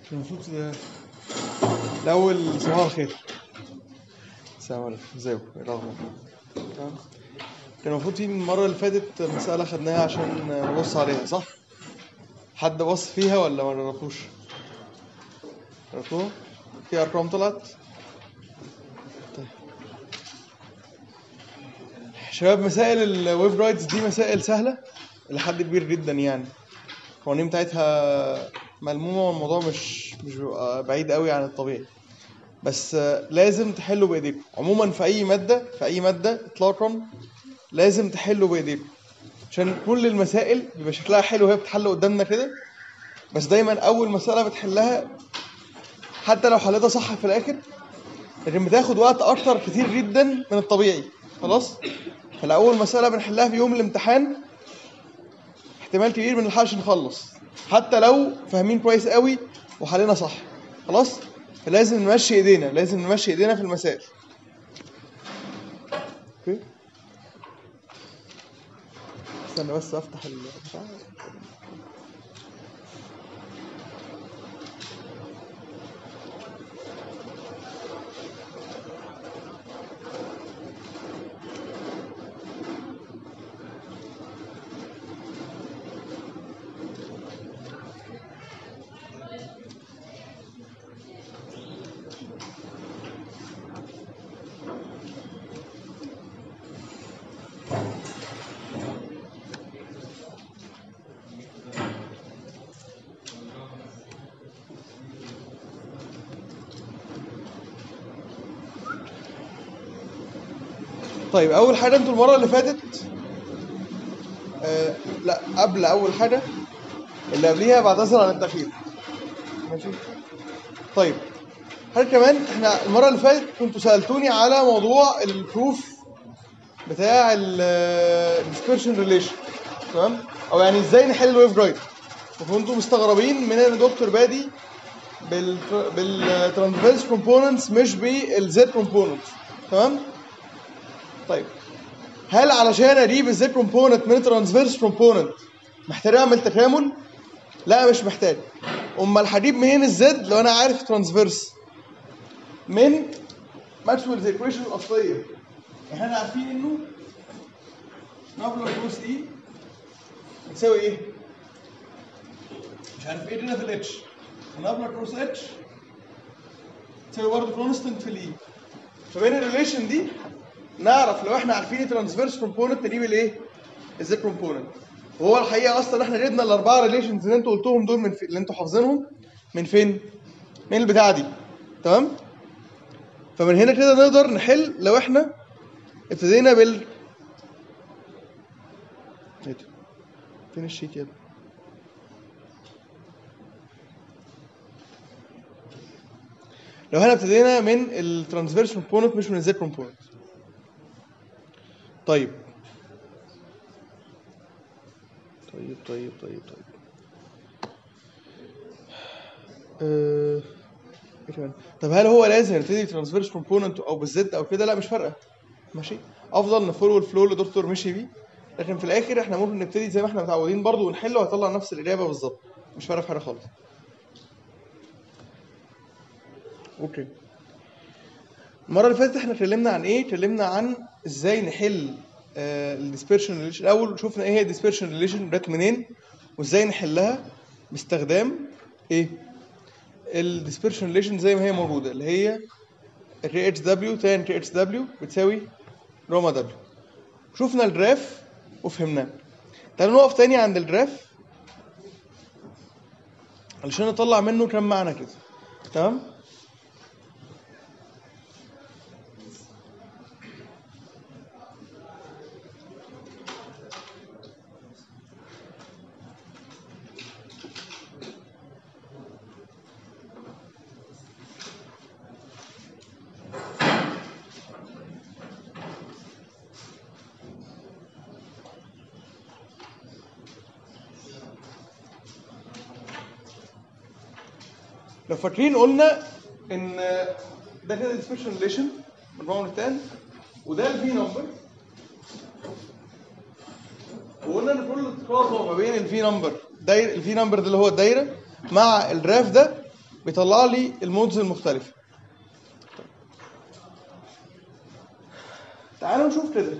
المفروض الأول صباح الخير السلام عليكم ازيكم ايه الأخبار تمام كان المفروض في المرة اللي فاتت مسألة خدناها عشان نبص عليها صح؟ حد بص فيها ولا ما جربتوش؟ جربتوها؟ في أرقام طلعت؟ طيب شباب مسائل الويب رايتس دي مسائل سهلة لحد كبير جدا يعني القوانين بتاعتها ملمومة والموضوع مش مش بيبقى بعيد قوي عن الطبيعي بس آه، لازم تحلوا بايديكم عموما في اي مادة في اي مادة اطلاقا لازم تحلوا بايديكم عشان كل المسائل بيبقى شكلها حلو وهي بتحل قدامنا كده بس دايما اول مسألة بتحلها حتى لو حلتها صح في الاخر لكن بتاخد وقت اكتر كتير جدا من الطبيعي خلاص فالاول مسألة بنحلها في يوم الامتحان احتمال كبير ما نلحقش نخلص حتى لو فاهمين كويس قوي وحلنا صح خلاص فلازم نمشي ايدينا لازم نمشي ايدينا في المسائل اوكي استنى بس افتح البتاع طيب اول حاجه انتوا المره اللي فاتت آه لا قبل اول حاجه اللي قبليها بعتذر عن التاخير ماشي طيب حاجه كمان احنا المره اللي فاتت كنتوا سالتوني على موضوع البروف بتاع الديسبرشن ريليشن تمام او يعني ازاي نحل الويف جايد وكنتوا مستغربين من ان دكتور بادي بال بالترانسفيرس كومبوننتس مش بالزد كومبوننتس تمام طيب هل علشان اجيب الزد كومبوننت من الترانسفيرس كومبوننت محتاج اعمل تكامل؟ لا مش محتاج امال هجيب منين الزد لو انا عارف ترانسفيرس؟ من ماكسويلز ايكويشن الاصليه احنا عارفين انه نابلر كروس اي بتساوي ايه؟ مش عارف ايه هنا في الاتش ونابلر كروس اتش تساوي برضه كونستنت في الاي فبين الريليشن دي نعرف لو احنا عارفين ترانسفيرس كومبوننت نجيب الايه؟ الزد كومبوننت وهو الحقيقه اصلا احنا جبنا الاربعه ريليشنز اللي انتوا قلتوهم دول من في... اللي انتوا حافظينهم من فين؟ من البتاعه دي تمام؟ فمن هنا كده نقدر نحل لو احنا ابتدينا بال ايه ده؟ فين الشيت يا ابني؟ لو احنا ابتدينا من الترانسفيرس كومبوننت مش من الزد كومبوننت طيب طيب طيب طيب طيب أه... ايه كمان طب هل هو لازم نبتدي ترانسفيرس كومبوننت او بالزد او كده لا مش فارقه ماشي افضل نفولو الفلو اللي دكتور مشي بيه لكن في الاخر احنا ممكن نبتدي زي ما احنا متعودين برضو ونحل وهيطلع نفس الاجابه بالظبط مش فارقه في حاجه خالص اوكي المره اللي فاتت احنا اتكلمنا عن ايه اتكلمنا عن ازاي نحل الديسبيرشن ريليشن الاول شفنا ايه هي الديسبيرشن ريليشن جت منين وازاي نحلها باستخدام ايه الديسبيرشن ريليشن زي ما هي موجوده اللي هي الري اتش دبليو تان ري اتش دبليو بتساوي روما دبليو شفنا الجراف وفهمناه تعالوا نقف تاني عند الجراف علشان نطلع منه كام معنى كده تمام لو فاكرين قلنا ان ده كده ديسبيشن ريليشن مجموعه من التان وده الفي نمبر وقلنا ان كل تقاطع ما بين الفي نمبر داير الفي نمبر ده اللي هو الدايره مع الجراف ده بيطلع لي المودز المختلفه تعالوا نشوف كده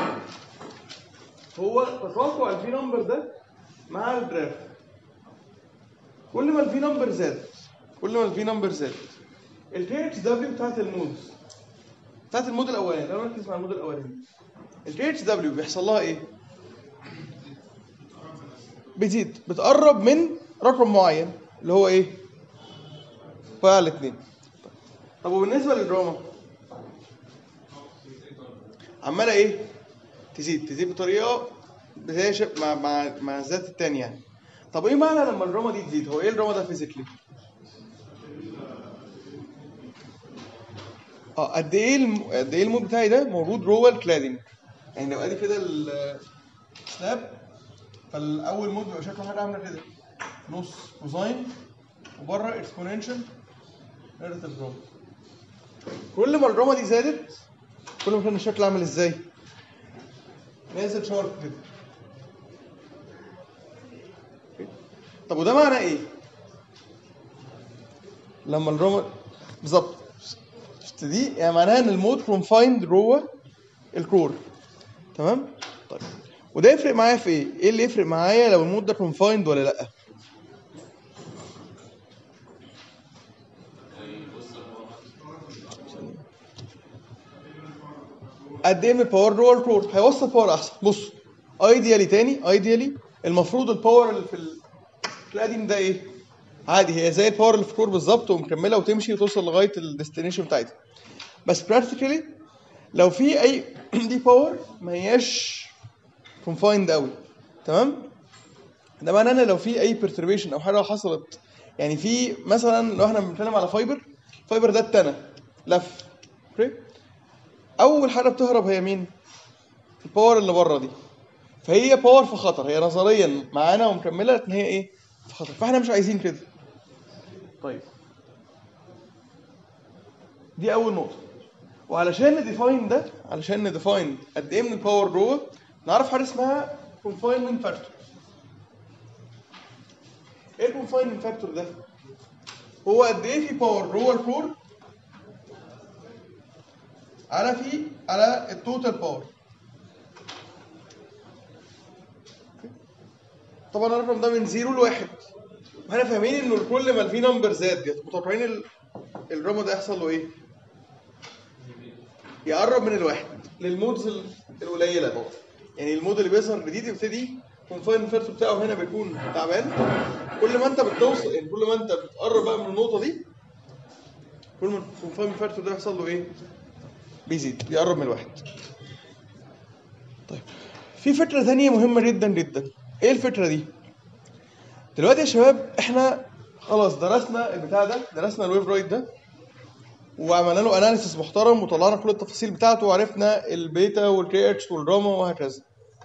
هو تتوقع الفي نمبر ده مع الجراف كل ما الفي نمبر زاد كل ما الفي نمبر زاد الكي اتش دبليو بتاعت المودز بتاعت المود الاولاني انا مركز مع المود الاولاني الكي اتش دبليو بيحصل لها ايه؟ بتزيد بتقرب من رقم معين اللي هو ايه؟ باي على الاثنين طب وبالنسبه للدراما عماله ايه؟ تزيد تزيد بطريقه زي ش- مع مع مع الذات التاني يعني طب ايه معنى لما الدراما دي تزيد؟ هو ايه الدراما ده فيزيكلي؟ اه قد ايه الم... قد ايه المود بتاعي ده موجود جوه الكلادنج يعني لو ادي كده السلاب فالاول مود بيبقى شكله حاجه عامله كده نص كوزاين وبره اكسبوننشال نيرتيف دراما كل ما الدراما دي زادت كل ما كان الشكل عامل ازاي نازل شارب كده طب وده معناه ايه لما الدراما بالظبط شفت دي يعني معناها ان المود كونفايند جوه الكور تمام طيب وده يفرق معايا في ايه ايه اللي يفرق معايا لو المود ده كونفايند ولا لا قد ايه من الباور جوه الكور هيوصل باور احسن بص ايديالي تاني ايديالي المفروض الباور اللي في الكلادين ده ايه عادي هي زي الباور اللي في الكور بالظبط ومكمله وتمشي وتوصل لغايه الديستنيشن بتاعتها بس براكتيكالي لو في اي دي باور ما هياش كونفايند قوي تمام ده معناه ان لو في اي perturbation او حاجه حصلت يعني في مثلا لو احنا بنتكلم على فايبر فايبر ده اتنى لف اوكي اول حاجه بتهرب هي مين الباور اللي بره دي فهي باور في خطر هي نظريا معانا ومكمله لكن هي ايه في خطر فاحنا مش عايزين كده طيب دي اول نقطه وعلشان نديفاين ده علشان نديفاين قد ايه من الباور جوه نعرف حاجه اسمها confinement فاكتور ايه الكونفاينمنت فاكتور ده هو قد ايه في باور جوه الكور على في على التوتال باور طبعا الرقم ده من زيرو لواحد واحنا فاهمين انه كل ما الفي نمبر زاد متوقعين ال- الرقم ده يحصل له ايه؟ يقرب من الواحد للمودز ال- القليله طبعا يعني المود اللي بيظهر جديد يبتدي كونفاين فيرتو بتاعه هنا بيكون تعبان كل ما انت بتوصل يعني كل ما انت بتقرب بقى من النقطه دي كل ما الكونفاين فيرتو ده يحصل له ايه؟ بيزيد بيقرب من الواحد طيب في فكره ثانيه مهمه جدا جدا ايه الفكره دي؟ دلوقتي يا شباب احنا خلاص درسنا البتاع ده درسنا الويف رايت ده وعملنا له اناليسيس محترم وطلعنا كل التفاصيل بتاعته وعرفنا البيتا والكي اتش والراما وهكذا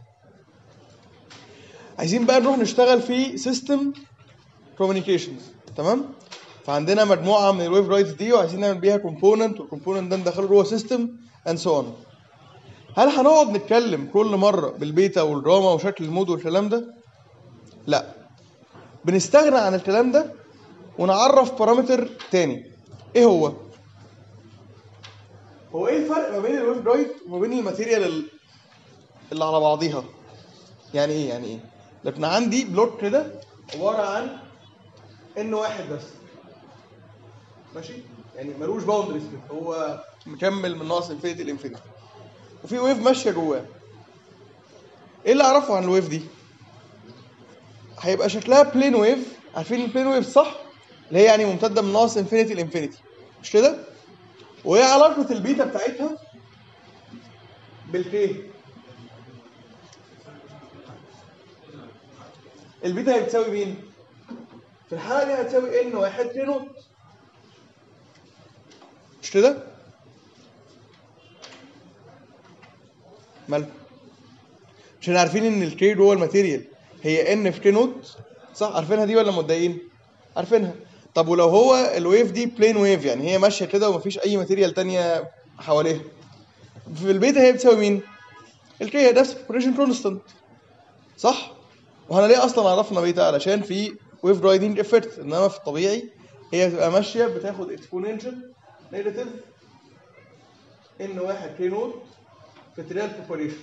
عايزين بقى نروح نشتغل في سيستم كوميونيكيشنز تمام فعندنا مجموعه من الويف رايتس دي وعايزين نعمل بيها كومبوننت والكومبوننت ده ندخله جوه سيستم اند سو اون هل هنقعد نتكلم كل مره بالبيتا والراما وشكل المود والكلام ده لا بنستغنى عن الكلام ده ونعرف بارامتر تاني ايه هو هو ايه الفرق ما بين الويف رايت وما بين الماتيريال ال- اللي على بعضيها يعني ايه يعني ايه لكن عندي بلوك كده عباره عن ان واحد بس ماشي يعني ملوش باوندريز كده هو مكمل من ناقص انفينيتي لانفينيتي وفي ويف ماشيه جواه ايه اللي اعرفه عن الويف دي هيبقى شكلها بلين ويف عارفين البلين ويف صح اللي هي يعني ممتده من ناقص انفينيتي لانفينيتي مش كده وايه علاقه البيتا بتاعتها بالكي البيتا هتساوي مين في الحاله دي هتساوي ان واحد كي نوت مش كده مالكم عشان عارفين ان الكي جوه الماتيريال هي ان في كي نوت صح عارفينها دي ولا متضايقين عارفينها طب ولو هو الويف دي بلين ويف يعني هي ماشيه كده ومفيش اي ماتيريال تانية حواليها في البيتا هي بتساوي مين الكي هي نفس البروبريشن كونستانت صح واحنا ليه اصلا عرفنا بيتا علشان في ويف رايدنج افكت انما في الطبيعي هي تبقى ماشيه بتاخد اكسبوننشال نيجاتيف ان واحد كي نوت في تريال بروباريشن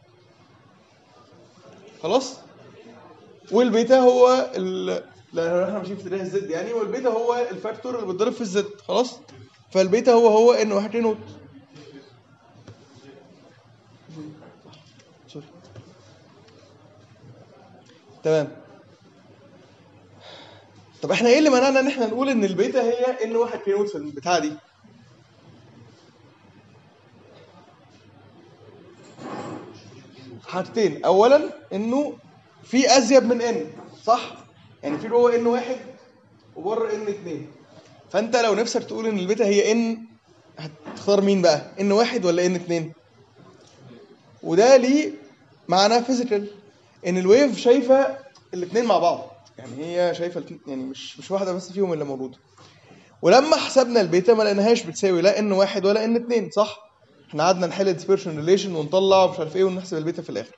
خلاص والبيتا هو ال لا احنا ماشيين في اتجاه الزد يعني والبيتا هو الفاكتور اللي بيتضرب في الزد خلاص فالبيتا هو هو ان واحد كي نوت سوري تمام طب احنا ايه اللي منعنا ان احنا نقول ان البيتا هي ان واحد كي نوت في البتاعه دي حاجتين اولا انه في ازيد من ان صح يعني في جوه ان واحد وبره ان اتنين فانت لو نفسك تقول ان البيتا هي ان هتختار مين بقى ان واحد ولا ان اتنين وده ليه معنى فيزيكال ان الويف شايفه الاثنين مع بعض يعني هي شايفه الاتنين- يعني مش مش واحده بس فيهم اللي موجوده ولما حسبنا البيتا ما لقيناهاش بتساوي لا ان واحد ولا ان اتنين صح احنا قعدنا نحل ديسبيرشن ريليشن ونطلع ومش عارف ايه ونحسب البيتا في الاخر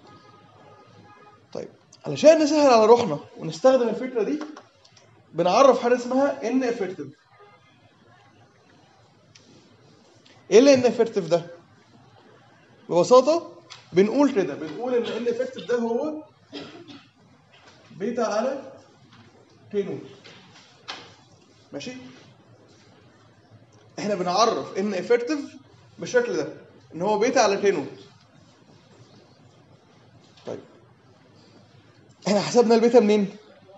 طيب علشان نسهل على روحنا ونستخدم الفكره دي بنعرف حاجه اسمها ان افكتيف ايه اللي ان افكتيف ده ببساطه بنقول كده بنقول ان ان افكتيف ده هو بيتا على كي نوت ماشي احنا بنعرف ان افكتيف بالشكل ده ان هو بيتا على كي نوت طيب احنا حسبنا البيتا منين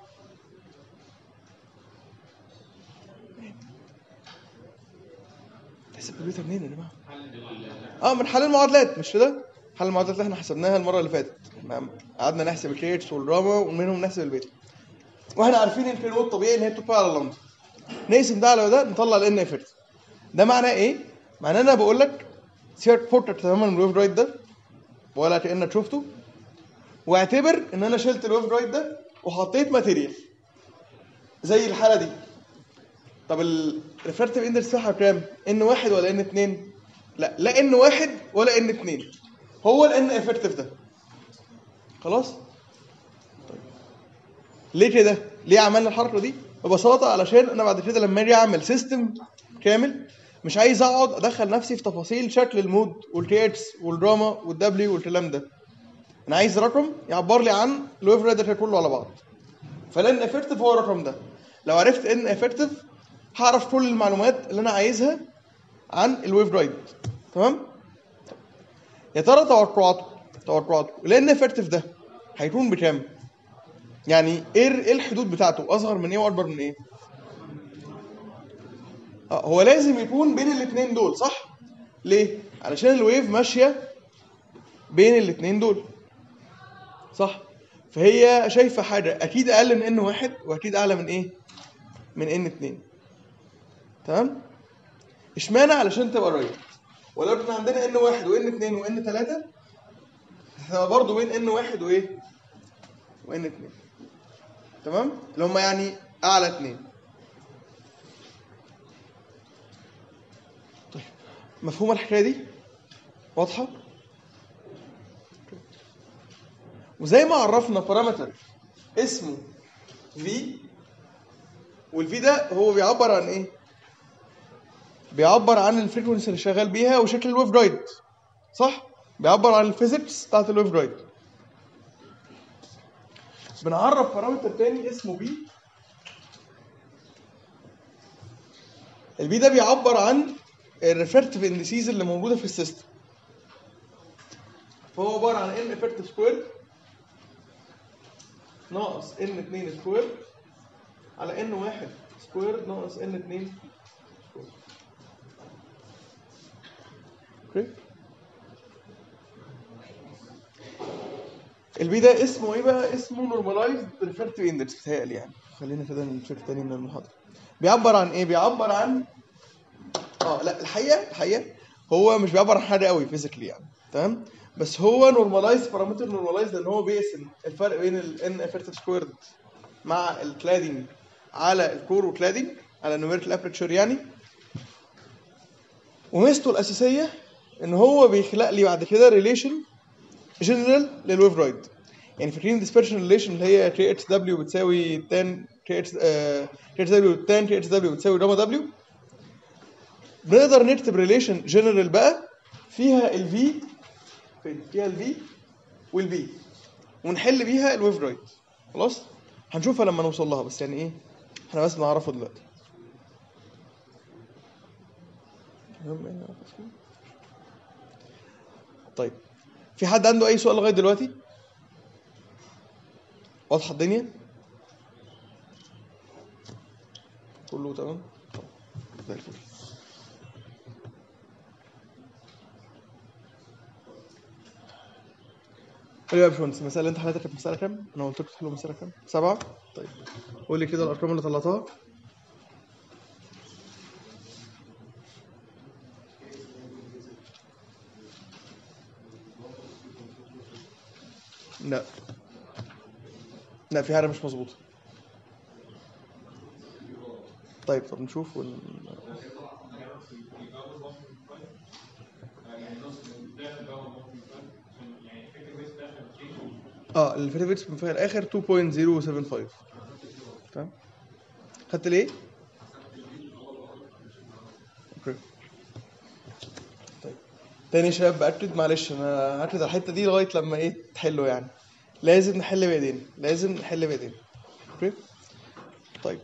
حسب البيتا منين يا جماعه اه من حل المعادلات مش كده حل المعادلات اللي احنا حسبناها المره اللي فاتت احنا قعدنا نحسب الكيتس والراما ومنهم نحسب البيتا واحنا عارفين ان الكيلو الطبيعي ان هي 2 باي على لامدا نقسم ده على ده نطلع الان افكت ده معناه ايه معناه انا بقول لك سيبك فكك تماما من الويف رايت ده ولا كانك شفته واعتبر ان انا شلت الويف رايت ده وحطيت ماتيريال زي الحاله دي طب الريفرتيف اندكس بتاعها كام؟ ان واحد ولا ان اتنين؟ لا لا ان واحد ولا ان اتنين هو الان افكتيف ده خلاص؟ طيب ليه كده؟ ليه عملنا الحركه دي؟ ببساطه علشان انا بعد كده لما اجي اعمل سيستم كامل مش عايز اقعد ادخل نفسي في تفاصيل شكل المود والكيتس والدراما والدبليو والكلام ده انا عايز رقم يعبر لي عن الويف رايدر كله على بعض فالان افكتيف هو الرقم ده لو عرفت ان افكتيف هعرف كل المعلومات اللي انا عايزها عن الويف رايد تمام يا ترى توقعاتكم توقعاتكم الان افكتيف ده هيكون بكام يعني ايه ايه الحدود بتاعته اصغر من ايه واكبر من ايه اه هو لازم يكون بين الاثنين دول صح ليه علشان الويف ماشيه بين الاثنين دول صح فهي شايفه حاجه اكيد اقل من ان واحد واكيد اعلى من ايه من ان اتنين تمام اشمعنى علشان تبقى رايت ولو كان عندنا ان واحد وان اتنين وان تلاته هتبقى برضه بين ان واحد وايه وان اتنين تمام اللي هم يعني اعلى اتنين طيب مفهومه الحكايه دي واضحه وزي ما عرفنا بارامتر اسمه في والفي ده هو بيعبر عن ايه بيعبر عن الفريكونسي اللي شغال بيها وشكل الويف جايد صح بيعبر عن الفيزيكس بتاعت الويف جايد بنعرف بارامتر تاني اسمه بي البي ده بيعبر عن الريفرتيف اندسيز اللي موجوده في السيستم فهو عباره عن ان افكتيف سكوير ناقص ان 2 سكوير على ان 1 سكوير ناقص ان 2 سكوير اوكي البي ده اسمه ايه بقى؟ اسمه نورماليزد ريفرتيف اندكس بتهيألي يعني خلينا كده نشوف تاني من المحاضرة بيعبر عن ايه؟ بيعبر عن اه لا الحقيقة الحقيقة هو مش بيعبر عن حاجة قوي فيزيكلي يعني تمام؟ بس هو نورماليز بارامتر نورماليز لان هو بيقسم الفرق بين الان افكتيف سكويرد مع الكلادنج على الكور وكلادنج على النوميريكال ابرتشر يعني وميزته الاساسيه ان هو بيخلق لي بعد كده ريليشن جنرال للويف رايد يعني فاكرين الديسبرشن ريليشن اللي هي كي اتش دبليو بتساوي تان تي اتش تي اتش دبليو تان تي اتش دبليو بتساوي جاما دبليو بنقدر نكتب ريليشن جنرال بقى فيها الفي فين فيها الفي والبي ونحل بيها الويف رايت خلاص هنشوفها لما نوصل لها بس يعني ايه احنا بس نعرفه دلوقتي المهم إيه نعرف اسمه. طيب في حد عنده اي سؤال لغايه دلوقتي واضحه الدنيا كله تمام طب، زي الفل قول لي يا باشمهندس المسألة اللي انت حليتها كانت مسألة كام؟ أنا قلت لكم تحلوا مسألة كام؟ سبعة؟ طيب قول لي كده الأرقام اللي طلعتها لا لا في حاجة مش مظبوطة طيب طب نشوف ون... اه الفريفيتس في الاخر 2.075 تمام خدت ليه؟ اوكي طيب تاني يا شباب باكد معلش انا هاكد على الحته دي لغايه لما ايه تحلوا يعني لازم نحل بايدينا لازم نحل بايدينا اوكي طيب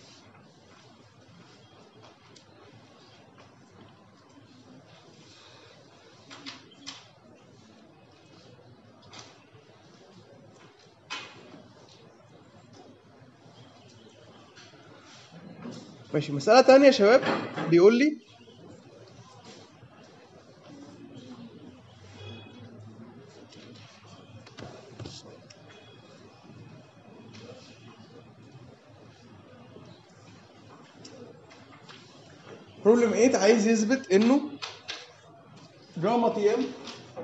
ماشي مسألة تانية يا شباب بيقول لي بروبلم 8 عايز يثبت انه جاما تي ام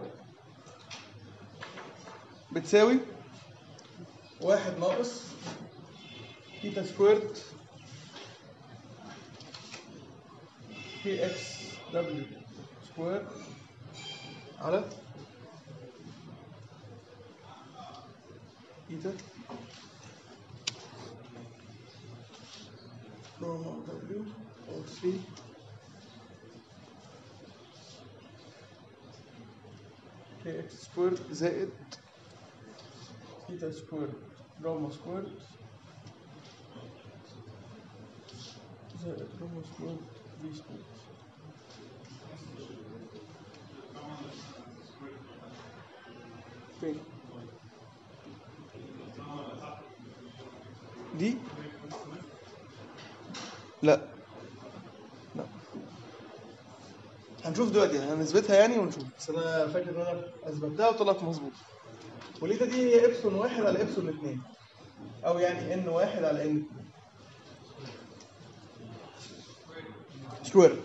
بتساوي واحد ناقص تيتا سكويرد بي اكس دبليو سكوير على ايتا نورمال دبليو او 3 كي اكس سكوير زائد ايتا سكوير جاما سكوير زائد جاما سكوير بي سكوير فين دي لا لا هنشوف دلوقتي هنثبتها يعني ونشوف بس انا فاكر ان انا اثبتها وطلعت مظبوط وليتا دي هي ابسون واحد على ابسون اتنين او يعني ان واحد على ان سكوير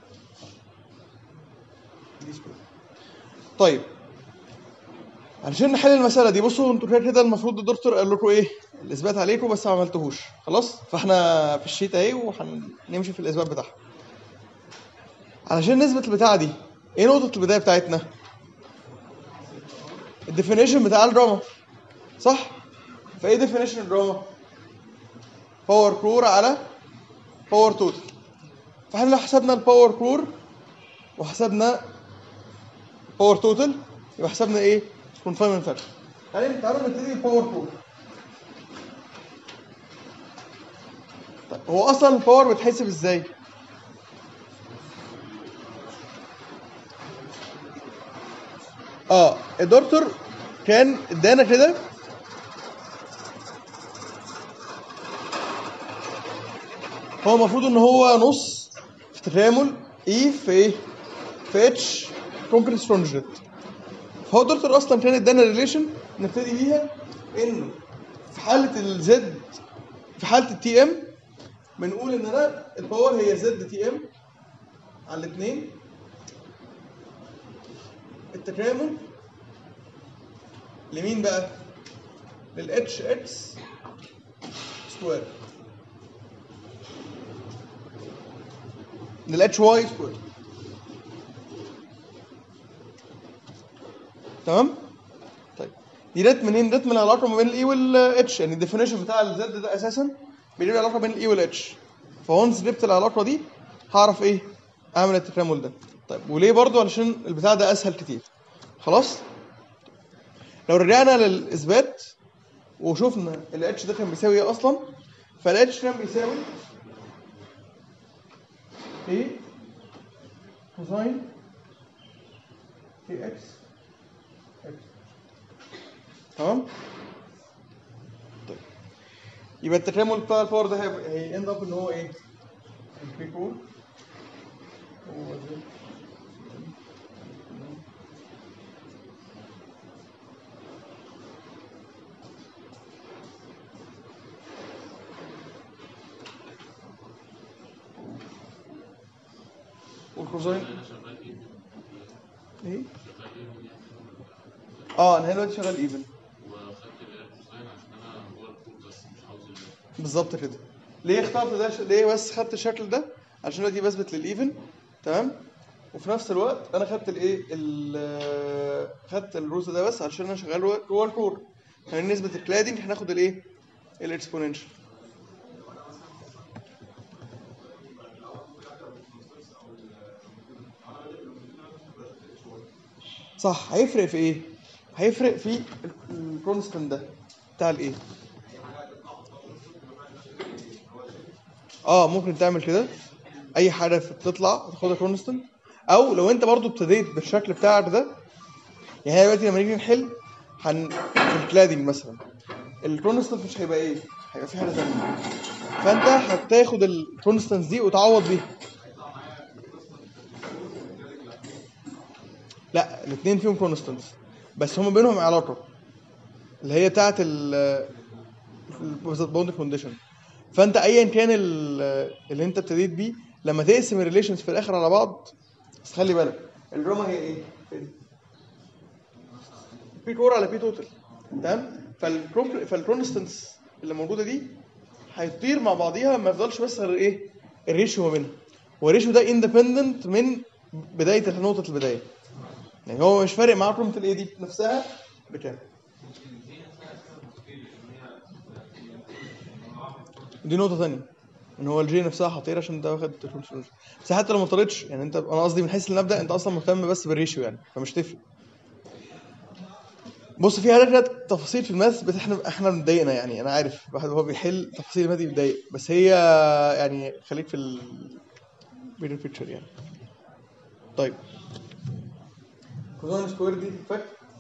دي سكوير طيب علشان نحل المسألة دي بصوا انتوا كده كده المفروض الدكتور قال لكم ايه الإثبات عليكم بس ما عملتهوش خلاص فاحنا في الشيت اهي وهنمشي في الإثبات بتاعها علشان نثبت البتاعة دي ايه نقطة البداية بتاعتنا؟ الديفينيشن بتاع الدراما صح؟ فايه ديفينيشن الدراما؟ باور كور على باور توتال فاحنا لو حسبنا الباور كور وحسبنا باور توتال يبقى حسبنا ايه؟ كونفاينمنت فاكتور تعالوا تعالوا نبتدي بالباور كور طيب هو اصلا الباور بتحسب ازاي؟ اه الدكتور كان ادانا كده هو المفروض ان هو نص في تكامل اي في ايه؟ في اتش كونكريت سترونجت فهو الدكتور اصلا كان ادانا ريليشن نبتدي بيها انه في حاله الزد في حاله التي ام بنقول ان انا الباور هي زد تي ام على الاثنين التكامل لمين بقى؟ للاتش اكس سكوير للاتش واي سكوير تمام؟ طيب دي جت منين؟ جت من العلاقه ما بين الاي والاتش يعني الديفينيشن بتاع الزد ده اساسا بيجيب لي علاقه بين الاي والاتش فونس جبت العلاقه دي هعرف ايه اعمل التكامل ده طيب وليه برضو علشان البتاع ده اسهل كتير خلاص لو رجعنا للاثبات وشفنا الاتش ده كان بيساوي ايه اصلا فالاتش كان بيساوي ايه كوساين اي اكس اكس تمام طيب يبقى التكامل بتاع الباور ده هيبقى- هيند اب ان هو ايه البي 4 هو ده والكوزين ايه اه انا هنا دلوقتي شغال ايفن بالظبط كده ليه اخترت ده ش... ليه بس خدت الشكل ده عشان دلوقتي بثبت للايفن تمام وفي نفس الوقت انا خدت الايه ال- خدت الروز ده بس عشان انا شغال جوه- جوه الكور يعني نسبه الكلادنج هناخد الايه الاكسبوننشال صح هيفرق في ايه هيفرق في الكونستنت ده بتاع الايه اه ممكن تعمل كده اي حاجه بتطلع تاخدها كونستنت او لو انت برضو ابتديت بالشكل بتاعك ده يعني إحنا دلوقتي لما نيجي نحل هن في الكلادنج مثلا الكونستنت مش هيبقى ايه هيبقى في حاجه ثانيه فانت هتاخد الكونستنت دي وتعوض بيها لا الاثنين فيهم كونستنت بس هما بينهم علاقه اللي هي بتاعت ال البوند كونديشن فانت ايا كان ال- اللي انت ابتديت بيه لما تقسم الريليشنز في الاخر على بعض بس خلي بالك الروما هي ايه؟ فين؟ بي كور على بي توتال تمام فالكروم فالكونستنس اللي موجوده دي هيطير مع بعضيها ما يفضلش بس غير ايه؟ الريشيو ما بينها والريشيو ده اندبندنت من بدايه نقطه البدايه يعني هو مش فارق معاه قيمه الايه دي نفسها بكام دي نقطة تانية ان هو الجي نفسها هتطير عشان ده واخد الكونسولوجي بس حتى لو ما طارتش يعني انت انا قصدي من حيث المبدأ انت اصلا مهتم بس بالريشيو يعني فمش تفرق بص في حاجات كده تفاصيل في الماث بس احنا احنا مضايقنا يعني انا عارف الواحد وهو بيحل تفاصيل الماث دي بتضايق بس هي يعني خليك في ال بيجر بيكتشر يعني طيب كوزين سكوير دي تتفك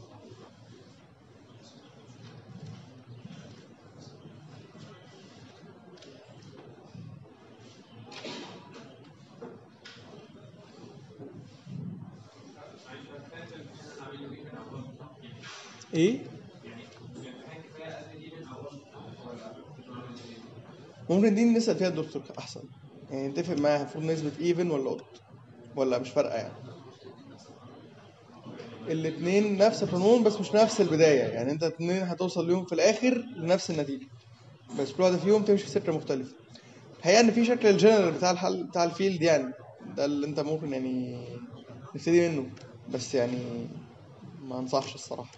ايه ممكن دي نسأل فيها الدكتور احسن يعني نتفق معاها المفروض نسبة ايفن ولا اوت ولا مش فارقة يعني الاتنين نفس القانون بس مش نفس البداية يعني انت اتنين هتوصل ليهم في الاخر لنفس النتيجة بس كل واحدة فيهم تمشي في سكة مختلفة الحقيقة ان في شكل الجنرال بتاع الحل بتاع الفيلد يعني ده اللي انت ممكن يعني نبتدي منه بس يعني ما انصحش الصراحة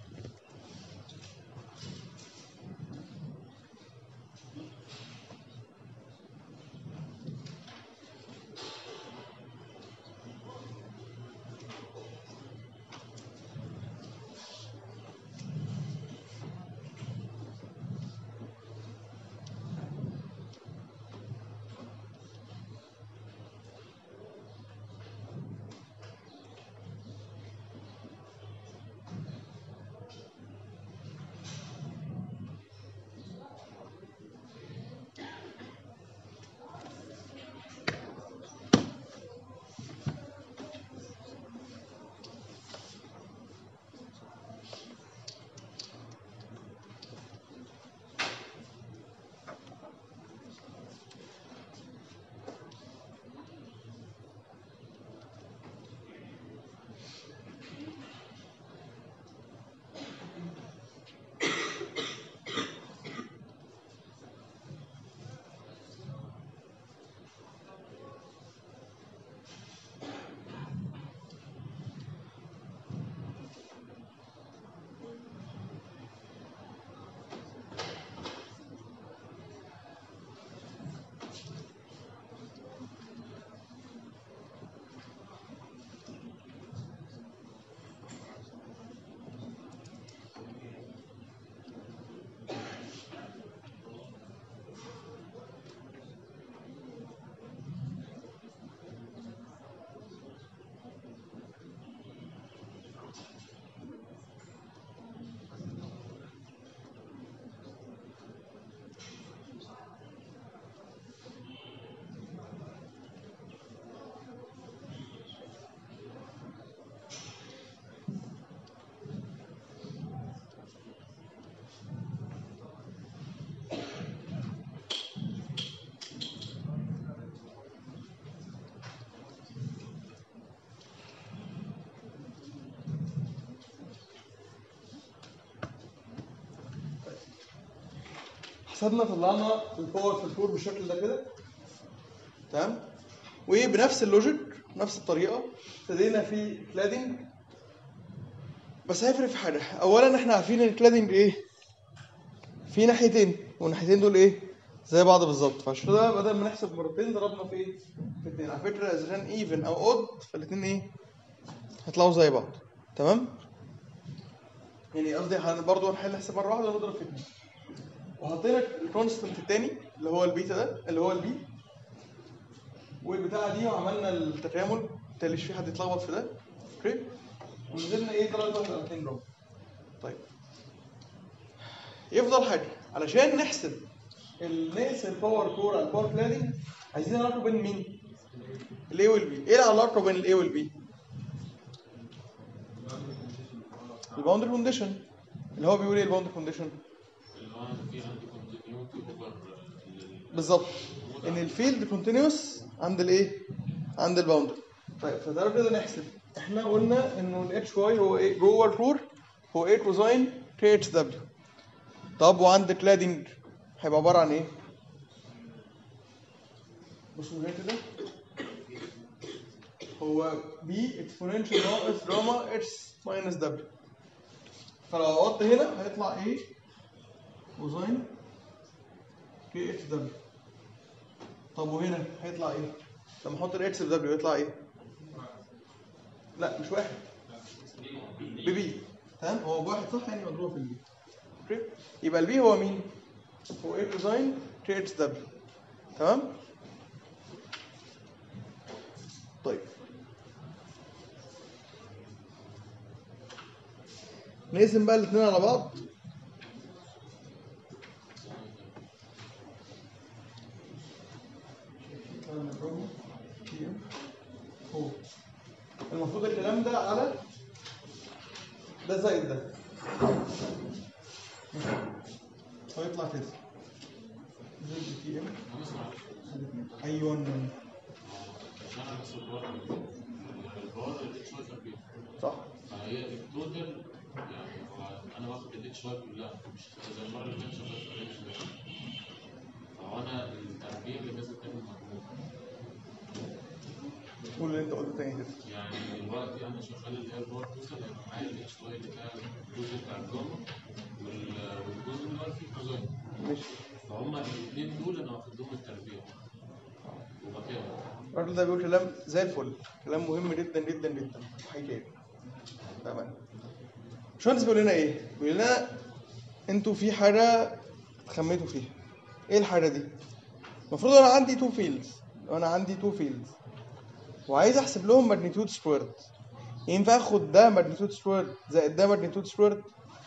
حسبنا طلعنا الباور في الكور بالشكل ده كده تمام وبنفس اللوجيك نفس الطريقه ابتدينا في كلادنج بس هيفرق في حاجه اولا احنا عارفين ان الكلادنج ايه في ناحيتين والناحيتين دول ايه زي بعض بالظبط فعشان كده بدل ما نحسب مرتين ضربنا في ايه في اتنين على فكره اذا كان ايفن او اود فالاتنين ايه هيطلعوا زي بعض تمام يعني قصدي هن- برضه هنحل حساب مره واحده ونضرب في اتنين وحطينا الكونستنت التاني اللي هو البيتا ده اللي هو البي والبتاعه دي وعملنا التكامل متقلقش في حد يتلخبط في ده اوكي ونزلنا ايه درجه واحده على 2 جرام طيب يفضل حاجه علشان نحسب الناقص الباور كور على الباور كلادنج عايزين علاقه بين مين؟ الاي والبي ايه العلاقه بين الاي والبي؟ الباوندري كونديشن اللي هو بيقول ايه الباوندري كونديشن؟ اللي هو في عندي كونتينيوتي اوفر بالظبط ان الفيلد كونتينوس عند الايه؟ عند الباوندري طيب فتعالوا كده نحسب احنا قلنا انه الاتش واي هو ايه جوه الكور هو 8 كوزاين كي اتش دبليو طب وعند كلادنج هيبقى عباره عن ايه؟ بصوا هنا كده هو بي اكسبوننشال ناقص جاما اتش ماينس دبليو فلو عوضت هنا هيطلع ايه؟ كوزاين كي اتش دبليو طب وهنا هيطلع ايه؟ لما احط الاكس في دبليو يطلع ايه؟ لا مش واحد ببي تمام هو بواحد صح يعني مضروبه في البي اوكي يبقى البي هو مين؟ هو ايه كوزاين كي اتش دبليو تمام؟ طيب نقسم بقى الاثنين على بعض هو. المفروض الكلام ده على ده زائد ده فيطلع كده زائد تي ام ايوه عشان نفس الباور الباور الاتش واي كان فيه صح فهي التوتال يعني هو انا واخد الاتش واي كلها مش زي المره اللي فاتت شغال في الاتش ده فهو انا التربيه اللي لازم تعمل مجهود قول اللي انت قلته تاني كده يعني دلوقتي انا شغال اللي هي الباور توتال هيبقى معايا الاتش واي اللي فيها الجزء بتاع الجاما وال- والجزء اللي هو فيه كوزاين ماشي فهما الاثنين دول انا واخد لهم التربيه وبكام الراجل ده بيقول كلام زي الفل كلام مهم جدا جدا جدا حقيقي تمام باشمهندس بيقول لنا ايه؟ بيقول لنا انتوا في حاجه اتخميتوا فيها ايه الحاجه دي؟ المفروض انا عندي تو فيلدز لو انا عندي تو فيلدز وعايز احسب لهم ماجنتيود سكويرد ينفع اخد ده ماجنتيود سكويرد زائد ده ماجنتيود سكويرد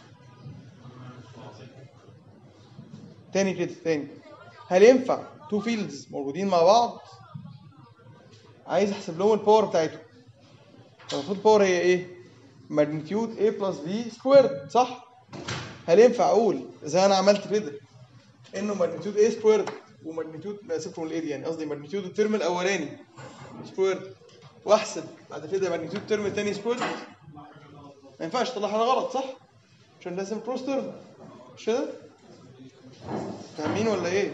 تاني كده تاني هل ينفع تو فيلدز موجودين مع بعض عايز احسب لهم الباور بتاعتهم المفروض الباور هي ايه ماجنتيود A بلس B سكويرد صح هل ينفع اقول زي انا عملت كده انه ماجنتيود A سكويرد وماجنتيود لا صفر من الايه يعني قصدي ماجنتيود الترم الاولاني سكويرد واحسب بعد كده ماجنتيود الترم الثاني سكويرد ما ينفعش طلعها غلط صح عشان لازم كروس ترم مش كده فاهمين ولا ايه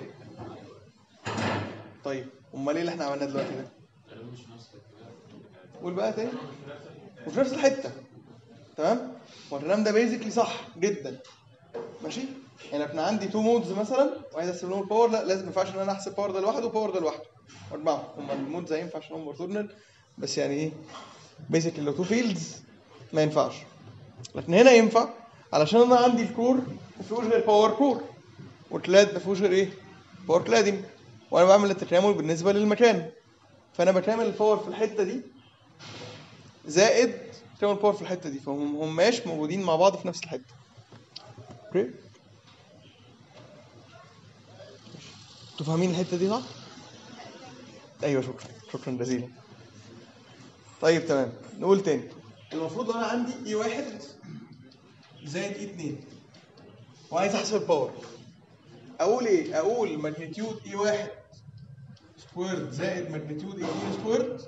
طيب امال ايه اللي احنا عملناه دلوقتي ده تقريبا مش نفس الكلام قول بقى تاني وفي نفس الحته تمام هو الكلام ده بيزيكلي صح جدا ماشي يعني احنا عندي تو مودز مثلا وعايز احسب لهم الباور لا لازم ما ينفعش ان انا احسب باور ده لوحده وباور ده لوحده واجمعهم هم المودز هينفع عشان هم اورثوجونال بس يعني ايه بيزيكلي لو تو فيلدز ما ينفعش لكن هنا ينفع علشان انا عندي الكور ما فيهوش غير باور كور والكلاد ما فيهوش غير ايه باور كلادنج وانا بعمل التكامل بالنسبه للمكان فانا بكامل الباور في الحته دي زائد تكامل الباور في الحته دي فهم هماش موجودين مع بعض في نفس الحته اوكي انتوا فاهمين الحته دي صح ايوه شكرا شكرا جزيلا طيب تمام نقول تاني المفروض انا عندي اي واحد زائد اي اتنين وعايز احسب الباور اقول ايه اقول ماجنتيود اي واحد سكويرد زائد ماجنتيود اي 2 سكويرد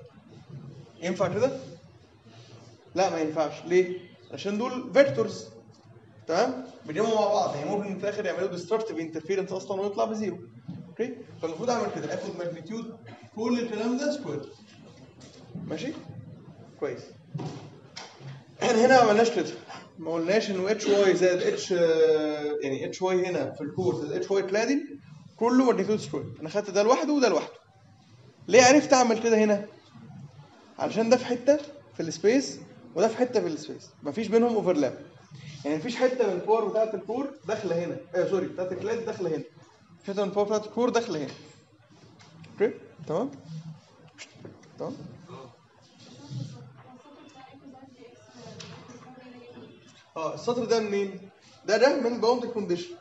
ينفع كده لا ما ينفعش ليه عشان دول فيكتورز تمام بيناموا مع بعض يعني ممكن في الاخر يعملوا ديستركتيف انترفيرنس اصلا ويطلع بزيرو اوكي فالمفروض اعمل كده اخد ماجنتيود كل الكلام ده سكوير ماشي كويس احنا هنا ما عملناش كده ما قلناش انه اتش واي زائد اتش يعني اتش واي هنا في الكور زائد اتش واي كلادي كله ماجنتيود سكوير انا خدت ده لوحده وده لوحده ليه عرفت اعمل كده هنا علشان ده في حته في السبيس وده في حته في السبيس مفيش بينهم اوفرلاب يعني مفيش حته من الباور بتاعت الكور داخله هنا آه سوري بتاعت الكلاد داخله هنا مفيش حته من الباور بتاعت الكور داخله هنا اوكي تمام تمام اه السطر ده منين؟ ده ده من باوند كونديشن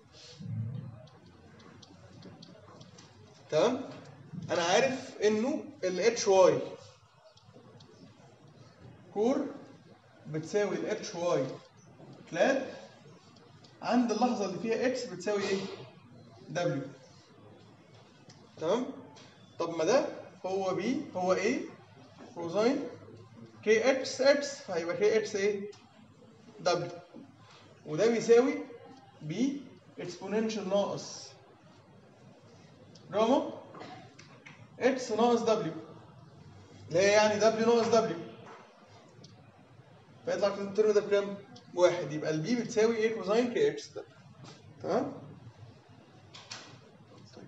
تمام؟ انا عارف انه ال اتش واي كور بتساوي ال اتش واي كلاد عند اللحظة اللي فيها اكس بتساوي ايه؟ دبليو تمام؟ طب ما ده هو بي هو ايه؟ كوزاين كي اكس اكس فهيبقى كي اكس ايه؟ دبليو وده بيساوي بي اكسبوننشال ناقص جاما اكس ناقص دبليو اللي هي يعني دبليو ناقص دبليو فيطلع في الترم ده بكام؟ واحد يبقى البي بتساوي ايه كوزاين كي اكس ده تمام؟ طيب.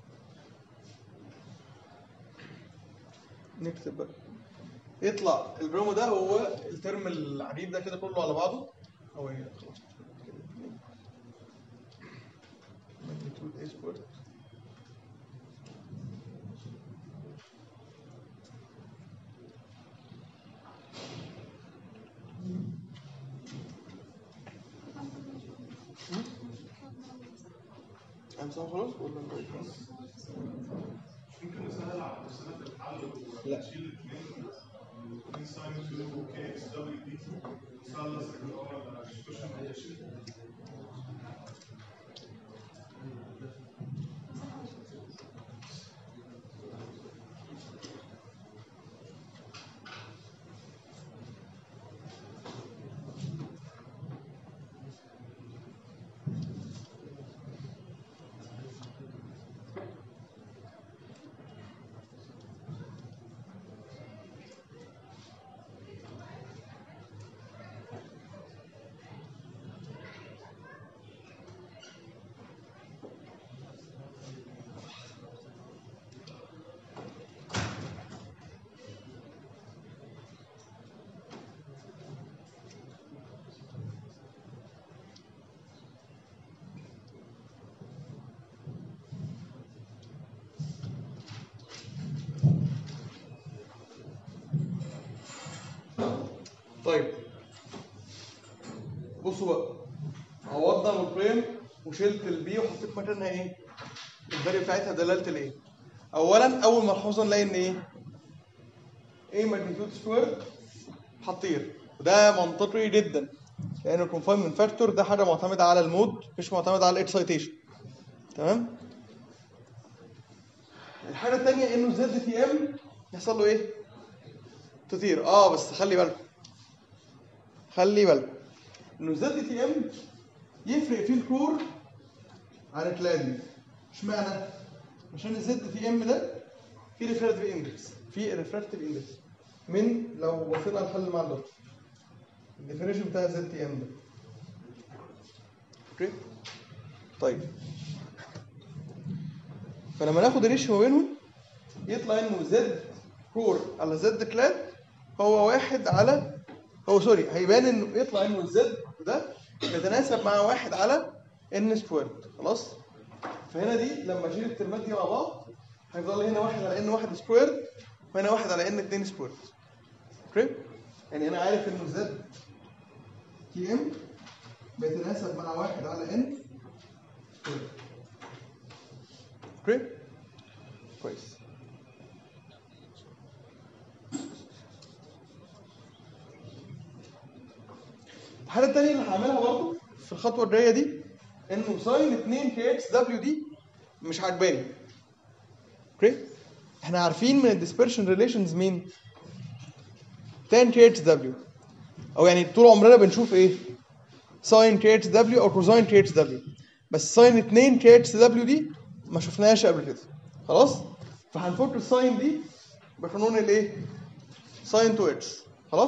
نكتب بقى يطلع البرومو ده هو الترم العجيب ده كده كله على بعضه هو ايه خلاص magnitude a squared أمسح خلاص ولا نغير؟ ممكن نسهل على رسالة الحل لا. ونشيل الاثنين ساين 2 وكي اكس دبليو دي نخلص اللي هو السكشن هي شيء طيب بصوا بقى عوضنا من البريم وشلت البي وحطيت مكانها ايه؟ الفاليو بتاعتها دلاله الايه؟ اولا اول ملحوظه نلاقي ان ايه؟ ايه ماجنتيود سكوير هتطير وده منطقي جدا لان الكونفاينمنت فاكتور ده حاجه معتمده على المود مش معتمده على الاكسايتيشن تمام؟ الحاجه الثانيه انه زد تي ام يحصل له ايه؟ تطير اه بس خلي بالكم خلي بالكم انه زد تي ام يفرق فيه الكور عن الكلادي اشمعنى؟ عشان الزد تي ام ده فيه ريفراكتيف اندكس فيه ريفراكتيف اندكس من لو بصينا على الحل مع الدكتور الديفينيشن بتاع زد تي ام ده اوكي طيب فلما ناخد الريشيو ما بينهم يطلع انه زد كور على زد كلاد هو واحد على هو سوري هيبان انه يطلع انه الزد ده يتناسب مع واحد على ان سكويرد خلاص فهنا دي لما اشيل الترمات دي مع بعض هيفضل لي هنا واحد على ان واحد سكويرد وهنا واحد على ان اتنين سكويرد اوكي يعني انا عارف انه زد تي ام بيتناسب مع واحد على ان سكويرد اوكي كويس الحاجه الثانيه اللي هعملها برضه في الخطوه الجايه دي انه ساين 2 كي اكس دبليو دي مش عجباني اوكي احنا عارفين من الديسبرشن ريليشنز مين 10 كي اتش دبليو او يعني طول عمرنا بنشوف ايه ساين تي اتش دبليو او كوزاين تي اتش دبليو بس ساين 2 تي اتش دبليو دي ما شفناهاش قبل كده خلاص فهنفك الساين دي بقانون الايه ساين 2 اتش خلاص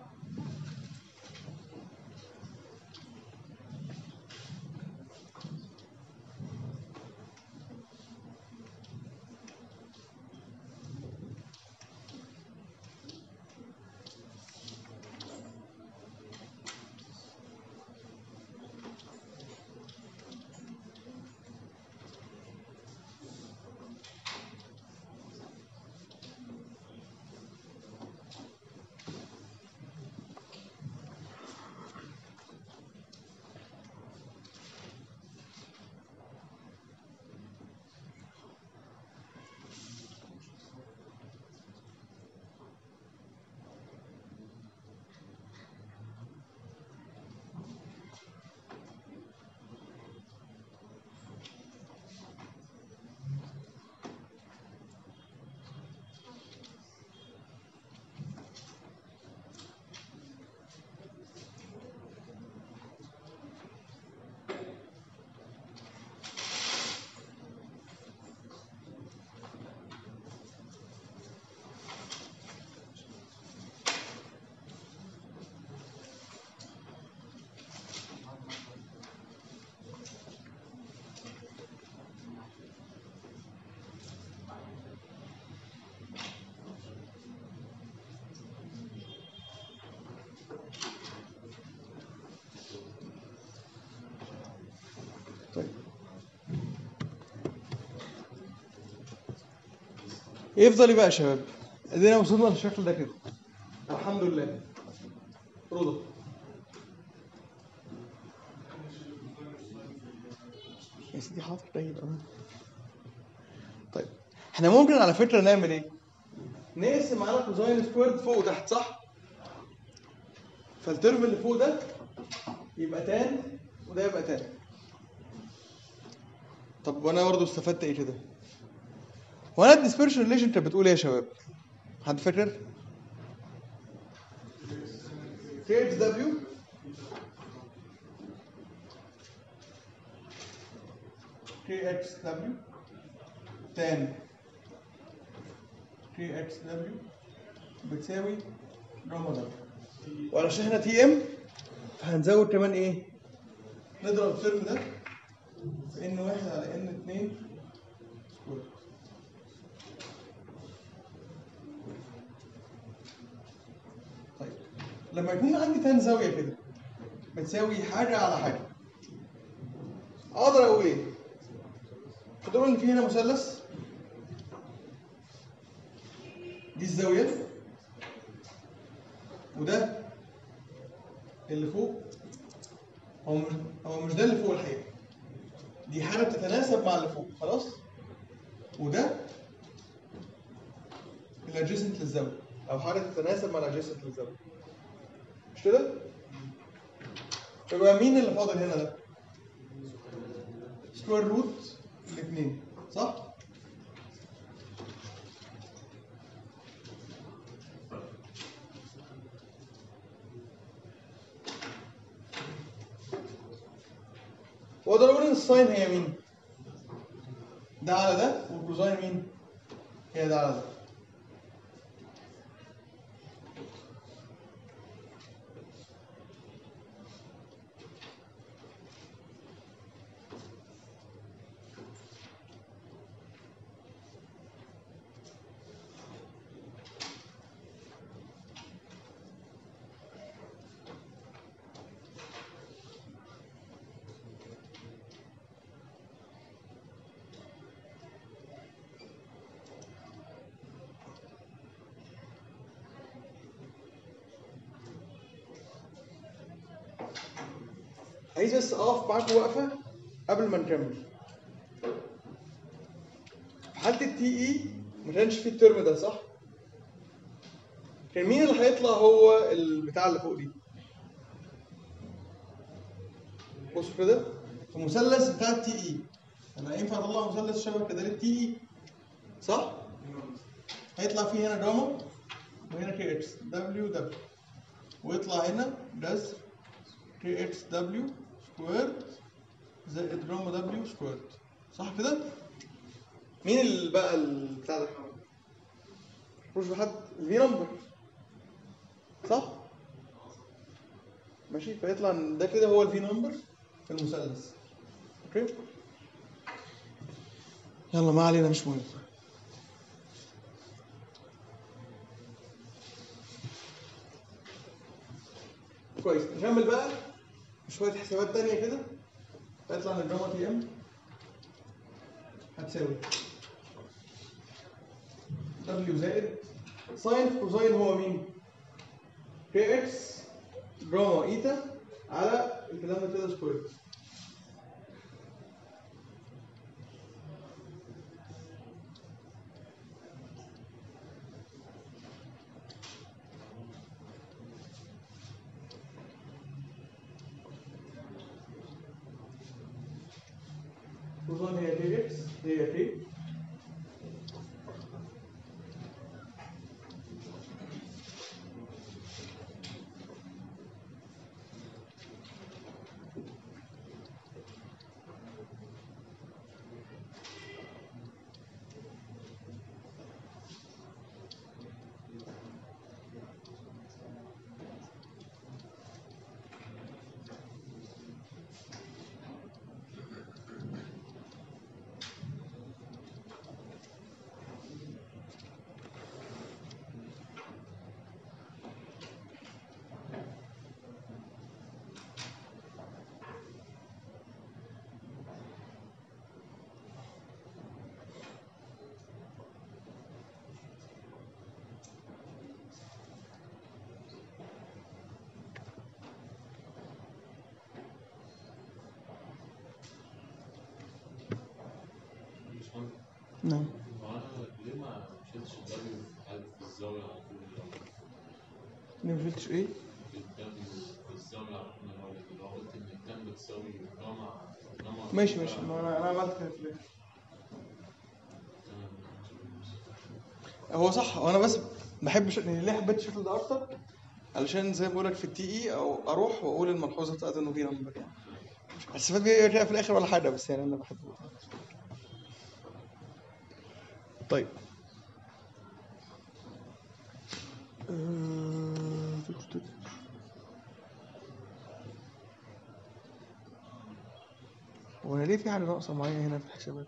طيب يفضل ايه بقى يا شباب ادينا وصلنا للشكل ده كده الحمد لله رضا يا سيدي حاضر طيب أهو. طيب احنا ممكن على فكره نعمل ايه نقسم على كوزاين سكويرد فوق وتحت صح فالترم اللي فوق ده يبقى تان وده يبقى تان طب وانا برضه استفدت ايه كده؟ وانا الديسبرشن ريليشن كانت بتقول ايه يا شباب؟ حد فاكر؟ كي اتش دبليو كي اتش دبليو تان كي اتش دبليو بتساوي جاما دبليو وعلشان احنا تي ام فهنزود كمان ايه؟ نضرب الترم ده في ان واحد على ان اتنين سكوير طيب لما يكون عندي تان زاوية كده بتساوي حاجة على حاجة اقدر اقول ايه؟ تقدروا ان في هنا مثلث دي الزاوية وده اللي فوق هو مش هو مش ده اللي فوق الحقيقة دي حاجة بتتناسب مع اللي فوق خلاص وده الادجيسنت للزاوية أو حاجة تتناسب مع الادجيسنت للزاوية مش كده؟ يبقى مين اللي فاضل هنا ده؟ سكوير روت الاثنين صح؟ واقدر اقول ان الساين هي مين؟ ده على ده والكوزاين مين؟ هي ده على ده عايز بس اقف معاكم وقفه قبل ما نكمل في حاله التي اي ما كانش في الترم ده صح؟ كان مين اللي هيطلع هو البتاع اللي فوق دي؟ بصوا كده المثلث بتاع التي اي انا ينفع اطلع مثلث شبه كده للتي اي صح؟ هيطلع فيه هنا جاما وهنا كي اكس دبليو دبليو ويطلع هنا جذر كي اكس دبليو سكويرد زائد جاما دبليو سكويرد صح كده؟ مين اللي بقى البتاع ده؟ مش بحد الفي نمبر صح؟ ماشي فيطلع ان ده كده هو الفي نمبر في المثلث اوكي؟ يلا ما علينا مش مهم كويس نكمل بقى شوية حسابات تانية كده هيطلع ان الجاما تي ام هتساوي دبليو زائد ساين في كوزاين هو مين؟ كي اكس جاما ايتا على الكلام ده كده سكوير كوزاين هي كي اكس هي كي مش مهم. نعم هو انا ليه ما شلتش الدبليو في الزاويه على طول ليه ما شلتش ايه؟ الدبليو في الزاويه على طول الاول اللي هو قلت ان الكام بتساوي جاما جاما ماشي ماشي ما انا انا عملت كده في الاخر تمام. هو صح وانا بس بحب ش... يعني ليه حبيت الشكل ده اكتر علشان زي ما بقول لك في التي اي او اروح واقول الملحوظه بتاعت انه في نمبر يعني هستفاد بيها كده في الاخر ولا حاجه بس يعني انا بحب طيب هو انا ليه في حاجه ناقصه معايا هنا في الحسابات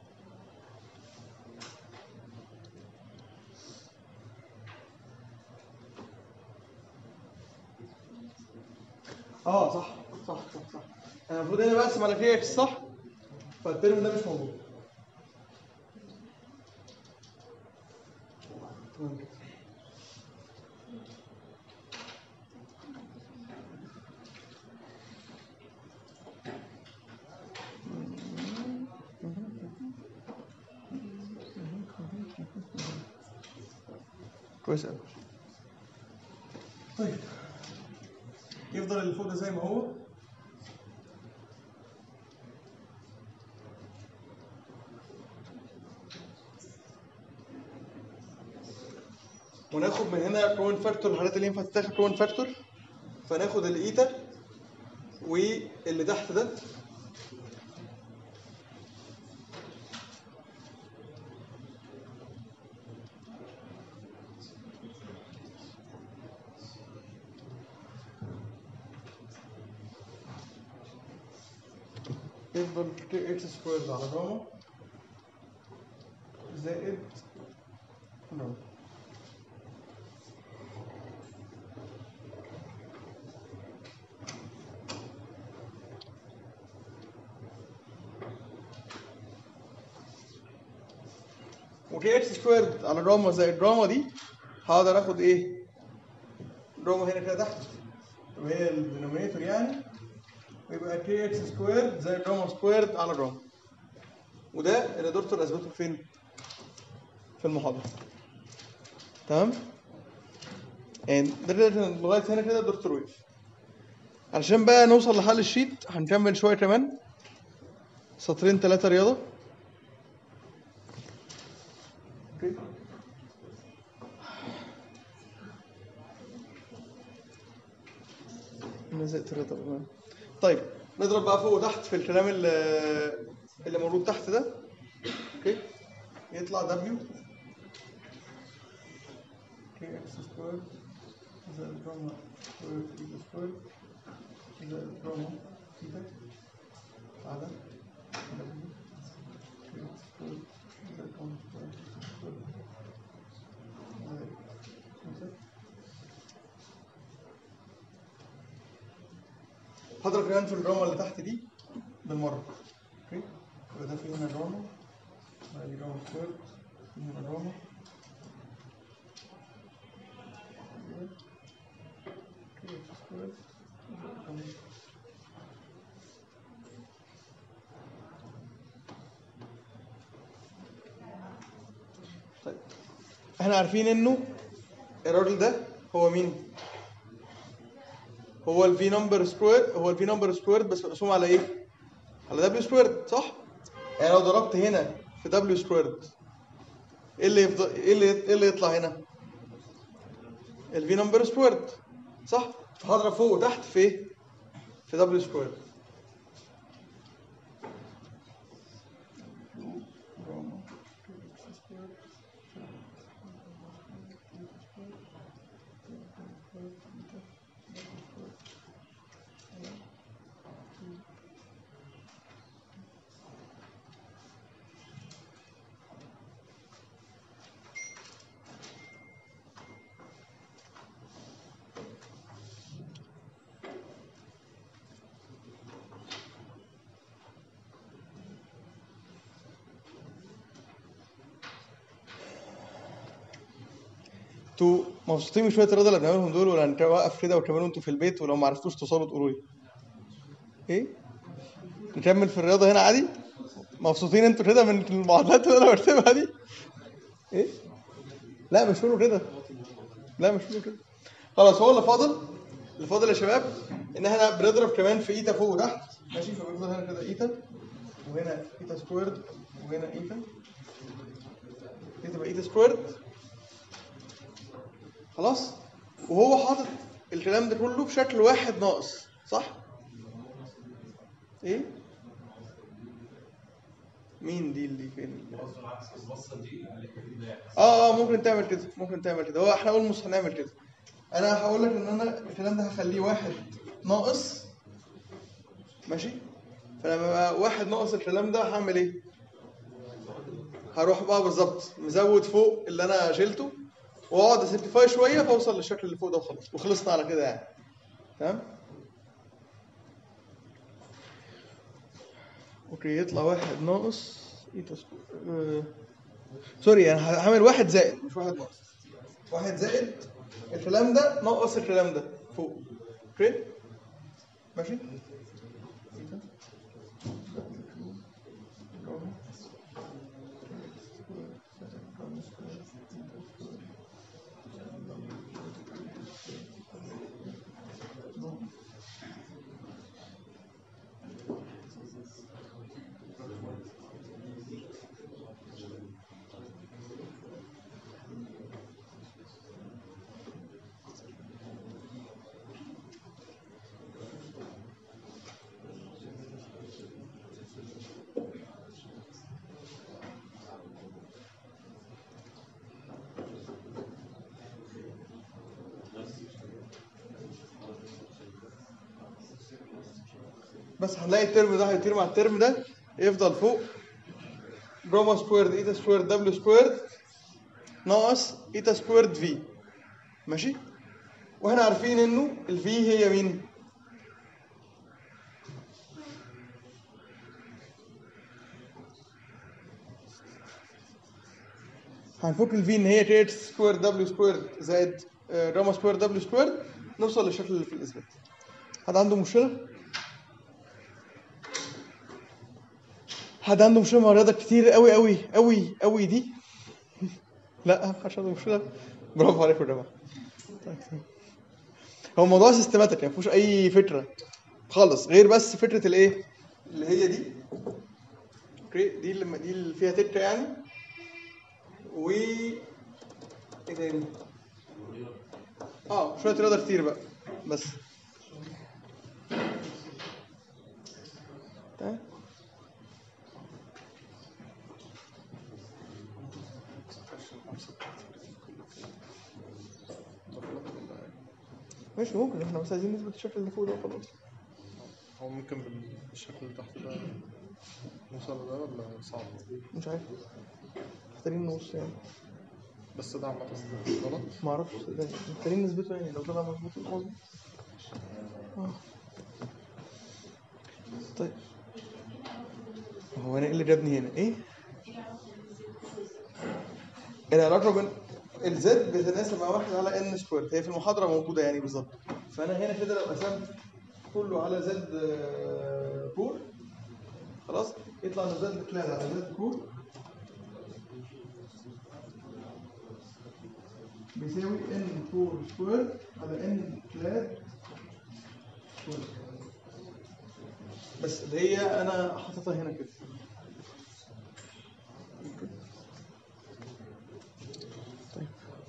اه صح صح صح صح انا المفروض هنا بقسم على كي اكس صح فالترم ده مش موجود تمام كده. كويس قوي طيب يفضل اللي فوق ده زي ما هو وناخد من هنا كون فاكتور الحاجات اللي ينفع تتاخد كون فاكتور فناخد الايتا واللي تحت ده يفضل كي اكس سكويرد على جاما زائد نعم وكي اكس سكويرد على جاما زائد جاما دي هقدر اخد ايه؟ جاما هنا كده تحت يبقى هي الدينومينيتور يعني ويبقى كي اكس سكويرد زائد جاما سكويرد على جاما وده اللي دكتور اثبته فين؟ في المحاضرة تمام؟ يعني ده كده لغاية هنا كده دكتور وقف علشان بقى نوصل لحل الشيت هنكمل شوية كمان سطرين ثلاثة رياضة اوكي انا زهقت رضا بقى. طيب نضرب بقى فوق وتحت في الكلام اللي اللي موجود تحت ده اوكي يطلع دبليو اوكي اكس سكوير زائد جاما سكوير تيتا سكوير زائد جاما تيتا على دبليو اوكي اكس سكوير زائد جاما سكوير تيتا سكوير زائد تيتا هضرب كمان في الجاما اللي تحت دي بالمره اوكي يبقى ده في هنا جاما ادي جاما سكوير في هنا جاما اوكي اكس سكوير جاما. طيب احنا عارفين انه الراجل ده هو مين؟ هو الفي نمبر سكوير هو الفي نمبر سكوير بس مقسوم على ايه؟ على دبليو سكوير صح؟ يعني لو ضربت هنا في دبليو سكوير ايه اللي يفضل ايه اللي ايه اللي يطلع هنا؟ الفي نمبر سكوير صح؟ فهضرب فوق وتحت في ايه؟ في دبليو سكوير انتوا مبسوطين من شويه الرياضه اللي بنعملهم دول ولا نوقف كده وكملوا انتوا في البيت ولو ما عرفتوش توصلوا تقولوا لي ايه نكمل في الرياضه هنا عادي مبسوطين انتوا كده من المعادلات اللي انا برسمها دي ايه لا مش كله كده لا مش كله كده خلاص هو اللي فاضل اللي فاضل يا شباب ان احنا بنضرب كمان في ايتا فوق وتحت ماشي فبنفضل هنا كده ايتا وهنا ايتا سكويرد وهنا ايتا دي تبقى ايتا سكويرد خلاص وهو حاطط الكلام ده كله بشكل واحد ناقص صح ايه مين دي اللي فين اه اه ممكن تعمل كده ممكن تعمل كده هو احنا اول مش هنعمل كده انا هقول لك ان انا الكلام ده هخليه واحد ناقص ماشي فلما بقى واحد ناقص الكلام ده هعمل ايه هروح بقى بالظبط مزود فوق اللي انا شلته واقعد اسمبليفاي شويه فاوصل للشكل اللي فوق ده وخلاص وخلصنا على كده يعني تمام اوكي يطلع واحد ناقص ايتا سكوير آه. سوري انا هعمل واحد زائد مش واحد ناقص واحد زائد الكلام ده ناقص الكلام ده فوق اوكي ماشي إيتا. بس هنلاقي الترم ده هيطير مع الترم ده يفضل فوق جاما سكويرد ايتا سكويرد دبليو سكويرد ناقص ايتا سكويرد في ماشي واحنا عارفين انه الفي هي مين هنفك الفي ان هي كي اتش سكوير دبليو سكوير زائد آه، جاما سكوير دبليو سكوير نوصل للشكل اللي في الاثبات حد عنده مشكله حد عنده مشكله مع الرياضه كتير قوي قوي قوي قوي دي لا محدش عنده مشكله برافو عليكم يا جماعه طيب. هو الموضوع سيستماتيك ما فيهوش اي فكره خالص غير بس فكره الايه اللي هي دي اوكي دي اللي دي اللي فيها تكه يعني و ايه تاني اه شويه رياضه كتير بقى بس تمام ماشي ممكن احنا بس عايزين نثبت الشكل اللي فوق ده وخلاص هو ممكن بالشكل اللي تحت ده نوصل ده ولا صعب؟ مش عارف محتاجين نص يعني بس ده عامة غلط ما اعرفش صدقني. محتاجين نثبته يعني لو طلع مظبوط يبقى مظبوط آه. طيب هو انا ايه اللي جابني هنا ايه العلاقه بين الزد بتتناسب مع واحد على ان سكوير هي في المحاضره موجوده يعني بالظبط فانا هنا كده لو قسمت كله على زد آه، كور خلاص يطلع ان زد كلاد على زد كور بيساوي ان كور سكوير على ان كلاد سكوير بس اللي هي انا حاططها هنا كده طيب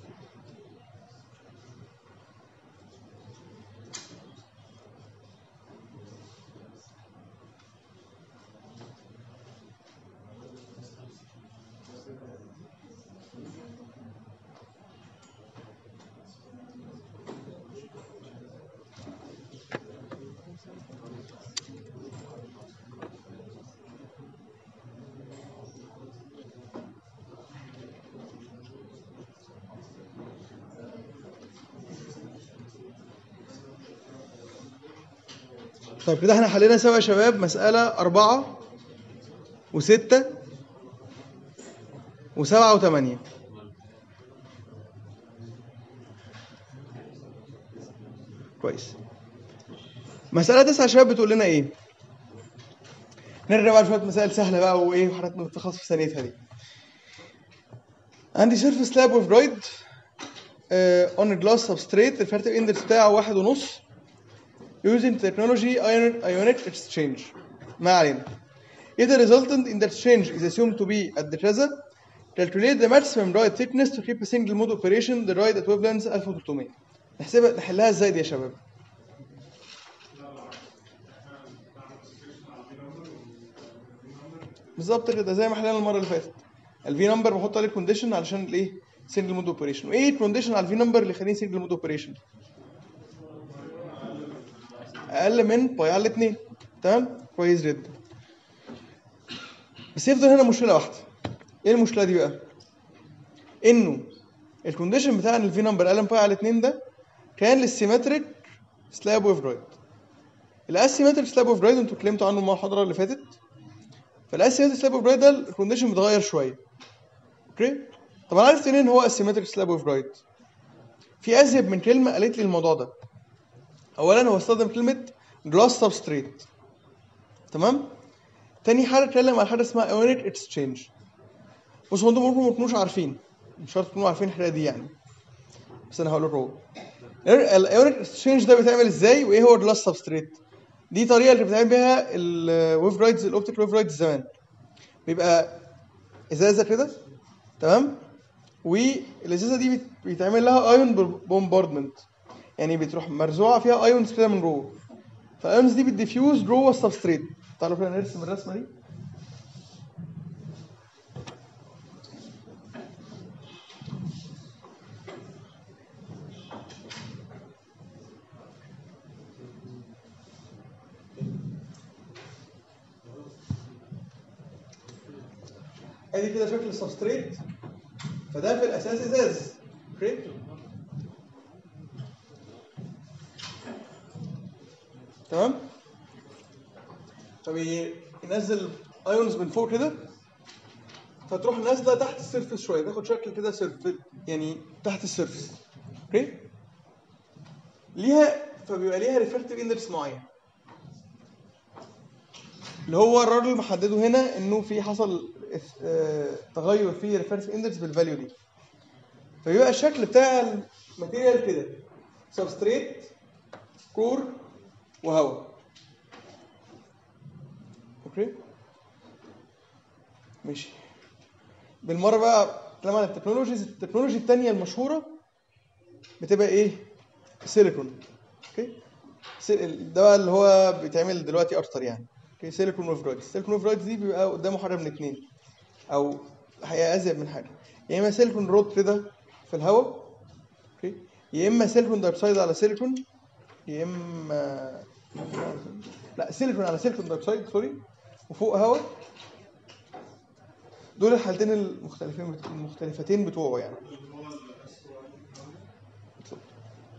طيب كده احنا حلينا سوا يا شباب مسألة أربعة وستة وسبعة وثمانية كويس مسألة تسعة يا شباب بتقول لنا إيه؟ نرجع بقى شوية مسائل سهلة بقى وإيه وحاجات بتخلص في ثانيتها دي. عندي سيرفيس سلاب اوف برايد اون جلاس سبستريت الفيرتيف اندكس بتاعه واحد ونص using technology ion- ionic exchange ما علينا if the resultant in the exchange is assumed to be at the present calculate the maximum ride thickness to keep a single mode operation the ride equivalence 1300 نحسبها نحلها ازاي دي يا شباب بالظبط كده زي ما حلينا المره اللي فاتت الفي نمبر بحط عليه كونديشن علشان الايه سنجل مود اوبريشن وايه الكونديشن على الفي نمبر اللي يخليه سنجل مود اوبريشن اقل من باي على الاثنين تمام كويس جدا بس يفضل هنا مشكله واحده ايه المشكله دي بقى انه الكونديشن بتاع ان الفي نمبر اقل من باي على الاثنين ده كان للسيمتريك سلاب ويف رايد الاسيمتريك سلاب ويف رايد انتوا اتكلمتوا عنه المحاضره اللي فاتت فالاسيمتريك سلاب ويف رايد ده الكونديشن بتغير شويه اوكي طب انا عرفت منين هو اسيمتريك سلاب ويف رايد في ازيد من كلمه قالت لي الموضوع ده اولا هو استخدم كلمه جلاس سبستريت تمام تاني حاجه اتكلم على حاجه اسمها ايونيك اكسشينج بصوا انتم ممكن ما تكونوش عارفين مش شرط تكونوا عارفين الحاجه دي يعني بس انا هقول لكم اهو الايونيك اكسشينج ده بيتعمل ازاي وايه هو جلاس سبستريت دي طريقه اللي بتعمل بيها الويف رايدز الاوبتيك ويف رايدز زمان بيبقى ازازه كده تمام والازازه دي بيت- بيتعمل لها ايون بومباردمنت يعني بتروح مرزوعه فيها ايونز كده من جوه فالايونز دي بتديفيوز جوه السبستريت تعالوا كده نرسم الرسمه دي ادي كده شكل السبستريت فده في الاساس ازاز اوكي تمام فبينزل ايونز من فوق كده فتروح نازله تحت السيرفس شويه تاخد شكل كده سيرف يعني تحت السيرفس اوكي ليها فبيبقى ليها ريفرتيف اندكس معين اللي هو الراجل محدده هنا انه في حصل آه، تغير في ريفرنس اندكس بالفاليو دي فيبقى الشكل بتاع الماتيريال كده سبستريت كور وهواء اوكي ماشي بالمره بقى كلام عن التكنولوجيز التكنولوجي التانية المشهوره بتبقى ايه سيليكون اوكي سي- ده بقى اللي هو بيتعمل دلوقتي اكتر يعني اوكي سيليكون وفرايد السيليكون وفرايد دي بيبقى قدامه حاجه من اتنين او الحقيقه ازيد من حاجه يا اما سيليكون رود كده في الهواء اوكي يا اما سيليكون دايوكسيد على سيليكون يا اما لا سيليكون على سيليكون دايوكسيد سوري وفوق هواء دول الحالتين المختلفين المختلفتين بتوعه يعني اللي هو الاسود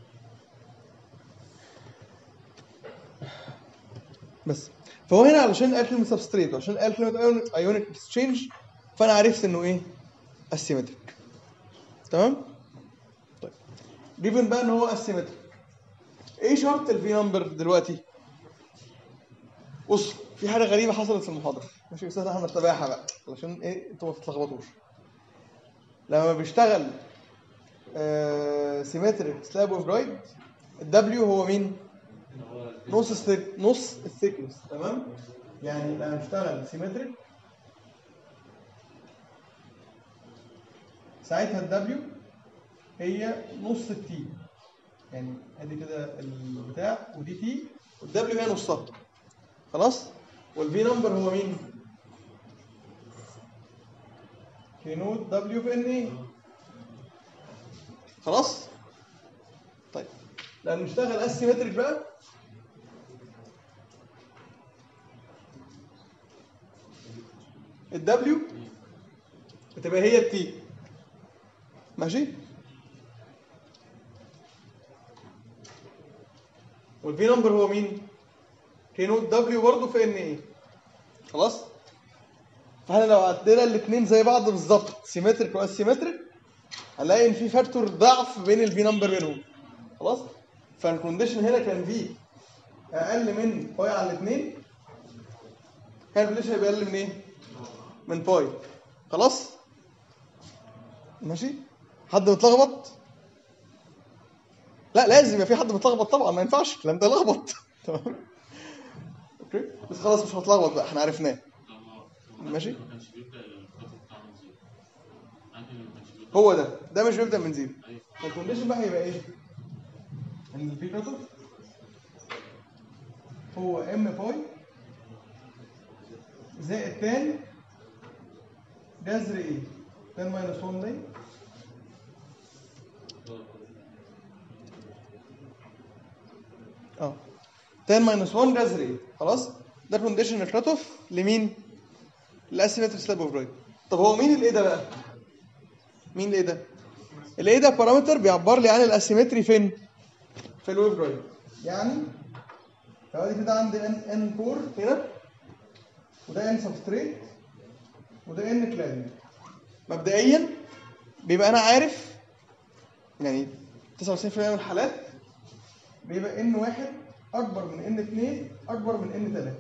بس فهو هنا علشان قال كلمه سبستريت وعشان قال كلمه ايونيك اكسشينج فانا عرفت انه ايه اسيمتريك تمام طيب جيفن بقى ان هو اسيمتريك ايه شرط الفي نمبر دلوقتي بص في حاجه غريبه حصلت في المحاضره ماشي استاذ احمد تابعها بقى علشان ايه انتوا ما تتلخبطوش لما بيشتغل سيمتريك سلاب اوف رايد الدبليو هو مين؟ نص الثيك نص الثيكنس تمام يعني لما نشتغل سيمتريك ساعتها الدبليو هي نص التي يعني ادي كده البتاع ودي تي والدبليو هي نصها خلاص والفي نمبر هو مين؟ كي نوت دبليو في ان ايه خلاص؟ طيب لما نشتغل اسيمتريك بقى الدبليو بتبقى هي التي ماشي والفي نمبر هو مين كي نوت دبليو برضه في ان ايه خلاص فاحنا لو عدينا الاثنين زي بعض بالظبط سيمتريك واسيمتريك هنلاقي ان في فاكتور ضعف بين الفي نمبر بينهم خلاص فالكونديشن هنا كان في اقل من باي على الاثنين كان الكونديشن هيبقى اقل من ايه من باي خلاص ماشي حد متلخبط لا لازم يبقى في حد متلخبط طبعا ما ينفعش الكلام ده لخبط تمام اوكي بس خلاص مش هتلخبط بقى احنا عرفناه ماشي. ما كانش بيبدا الخط بتاعه من زيرو انهي اللي ما كانش بيبدا هو ده ده مش بيبدا من زيرو ايوه الكونديشن بقى هيبقى ايه؟ ان البي كاتوف هو ام باي زائد تان جذر ايه؟ تان ماينس 1 دي اه تان ماينس 1 جذر ايه؟ خلاص؟ ده كونديشن الكاتوف لمين؟ لاسيمتري سلاب اوف رايت طب هو مين الايه ده بقى؟ مين الايه ده؟ الايه ده بارامتر بيعبر لي عن الاسيمتري فين؟ في الويف رايد يعني لو ادي كده عندي ان ان كور هنا وده ان سبستريت وده ان كلاد مبدئيا بيبقى انا عارف يعني 99% من الحالات بيبقى ان واحد اكبر من ان اتنين اكبر من ان تلاته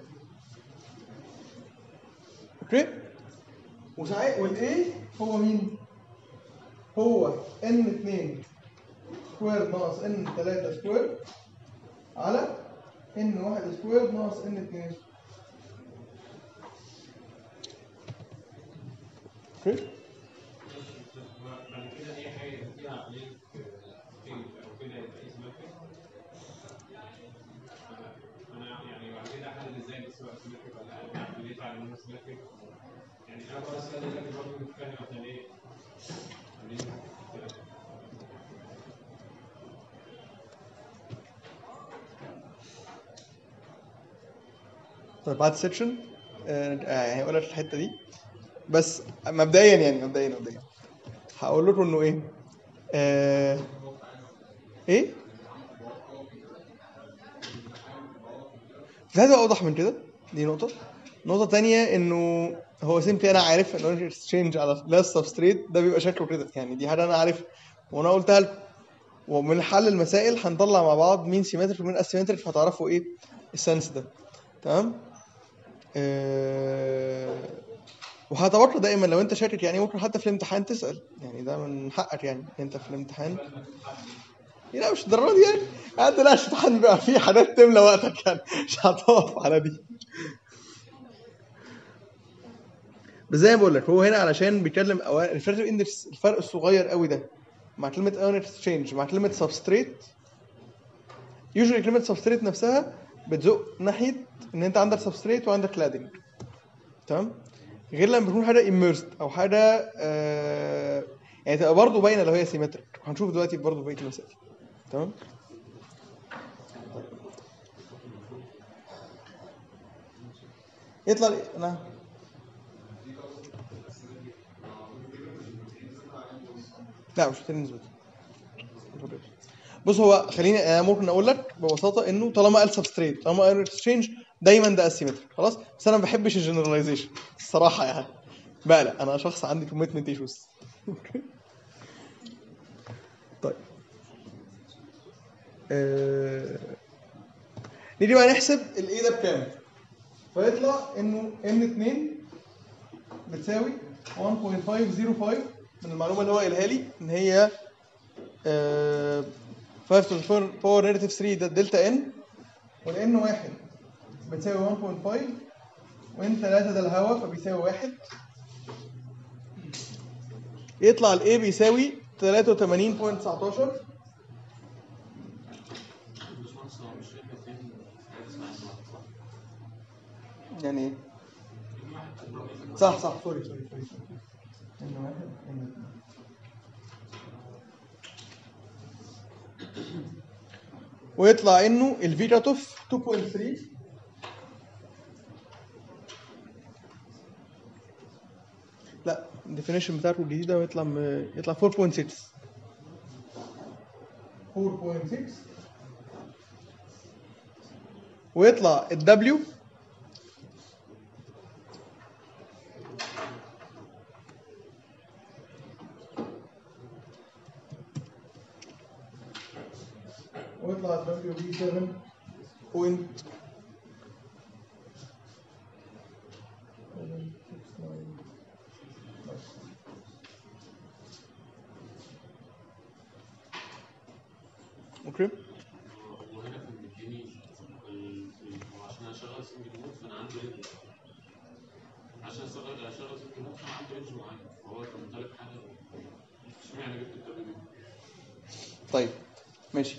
اوكي وساعات والايه هو مين؟ هو ان 2 سكوير ناقص ان 3 سكوير على ان 1 سكوير ناقص ان 2 اوكي بعد كده اي حاجه فيها عمليه فيل او كده يبقى اسمها فيل انا يعني بعد كده احدد ازاي بس هو اسيمتريك ولا لا عمليه على انه اسيمتريك يعني انا بقى السؤال اللي كان برضه مش فاهم عشان ايه عمليه كده. طيب بعد سيكشن يعني هقول لك الحته دي بس مبدئيا يعني مبدئيا مبدئيا هقول لكم انه ايه آه ايه في حاجه اوضح من كده دي نقطه نقطه تانية انه هو سيمبلي انا عارف ان اكسشينج على لاس سبستريت ده بيبقى شكله كده يعني دي حاجه انا عارف وانا قلتها لكم ومن حل المسائل هنطلع مع بعض مين سيمتريك ومين اسيمتريك فهتعرفوا ايه السنس ده تمام آه، وهتبقى دايما لو انت شاكك يعني ممكن حتى في الامتحان تسال يعني ده من حقك يعني انت في الامتحان لا مش الدرجه دي يعني انت لا الامتحان بيبقى فيه حاجات تملى وقتك يعني مش هتقف على دي بس زي ما بقول لك هو هنا علشان بيتكلم أو- الفرق اندكس الفرق الصغير قوي ده مع كلمه ايون اكسشينج مع كلمه سبستريت يوجوالي كلمه سبستريت نفسها بتزق ناحيه ان انت عندك سبستريت وعندك كلادنج تمام غير لما بتكون حاجه immersed او حاجه آه يعني تبقى برضه باينه لو هي سيمتريك وهنشوف دلوقتي برضه بقيه المسائل تمام يطلع ال- نعم لا مش محتاجين نثبت بص هو خليني انا ممكن اقول لك ببساطه انه طالما قال سبستريت طالما قال اكسشينج دايما ده اسيمتريك خلاص بس انا ما بحبش الجنراليزيشن الصراحه يعني بقى لا انا شخص عندي كوميتمنت ايشوز طيب آه... نيجي بقى نحسب الايه ده بكام فيطلع انه ان 2 بتساوي 1.505 من المعلومه اللي هو قايلها لي ان هي آه، 5 to the power- power negative 3 ده الدلتا ان والان واحد بتساوي 1.5 وان 3 ده الهواء فبيساوي واحد يطلع الاي بيساوي 83.19 باشمهندس هو مش فاكر فين حاجه اسمها ان واحد صح؟ يعني ايه؟ صح صح سوري سوري سوري ان واحد ان اتنين. ويطلع انه الفيتا توف 2.3 لا الديفينيشن بتاعته الجديده ويطلع م... يطلع 4.6 4.6 ويطلع الدبليو ويطلع الدبليو بي 7 بوينت اوكي وهنا كان مديني ال- ال- هو عشان اشغل سنجل مود فانا عندي رينج عشان اشغل اشغل سنجل مود فانا عندي رينج معين فهو كان طالب حاجه اشمعنى جبت الدبليو دي؟ طيب ماشي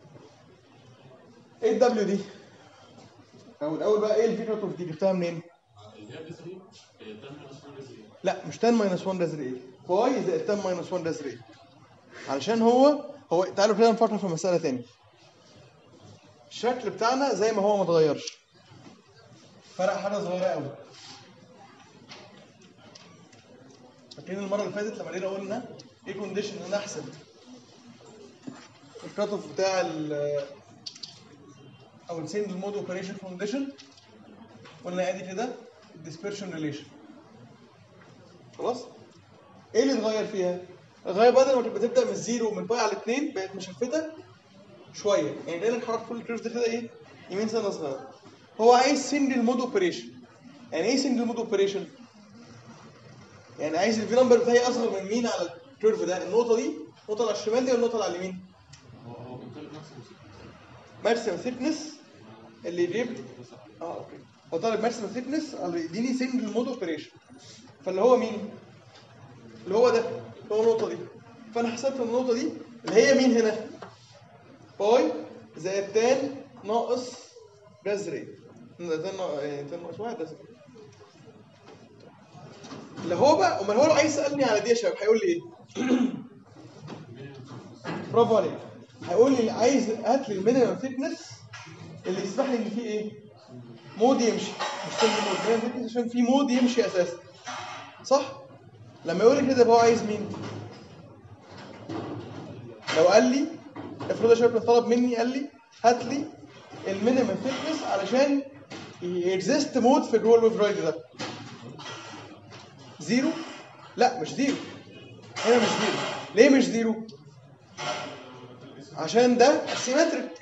ايه الدبليو دي؟ او الاول بقى ايه الفيديو اوف دي جبتها منين؟ اللي هي بتساوي ده من اصلا ريزي لا مش 10 ماينس 1 رازر 8 باي زائد 10 ماينس 1 رازر 8 علشان هو هو تعالوا كده نفكر في مسألة تاني الشكل بتاعنا زي ما هو ما اتغيرش فرق حاجة صغيرة قوي فاكرين المرة اللي فاتت لما جينا قلنا ايه كونديشن ان انا احسب الكات اوف بتاع ال او السنجل مود اوبريشن كونديشن قلنا ادي كده الديسبرشن ريليشن خلاص ايه اللي اتغير فيها اتغير بدل ما كانت بتبدا من الزيرو من باي على الاثنين بقت مشفته شويه يعني دايما حركه كل الكيرف ده كده ايه يمين سنه صغيره هو عايز سنجل مود اوبريشن يعني ايه سنجل مود اوبريشن يعني عايز الفي نمبر بتاعي اصغر من مين على الكيرف ده النقطه دي النقطه اللي على الشمال دي والنقطه اللي على اليمين هو هو كان طالب نفس الموسيقى ماكسيمم ثيكنس اللي يجيب اه اوكي هو طالب ماكسيمم ثيكنس اللي يديني سنجل مود اوبريشن فاللي هو مين؟ اللي هو ده اللي هو النقطه دي فانا حسبت النقطه دي اللي هي مين هنا؟ باي زائد تان ناقص جذري تان نا- يعني تان ناقص واحد جذري اللي هو بقى امال هو لو عايز يسالني على دي يا شباب هيقول لي ايه؟ برافو عليك هيقول لي عايز هات لي المينيمم ثيكنس اللي يسمح لي ان فيه ايه؟ مود يمشي مش كل مود minimum thickness عشان في مود يمشي اساسا صح؟ لما يقول لي كده يبقى هو عايز مين؟ لو قال لي افرض يا شباب طلب مني قال لي هات لي المينيمم ثيكنس علشان يكزيست مود في جوه الويف رايد ده زيرو؟ لا مش زيرو هنا مش زيرو ليه مش زيرو؟ عشان ده سيمتريك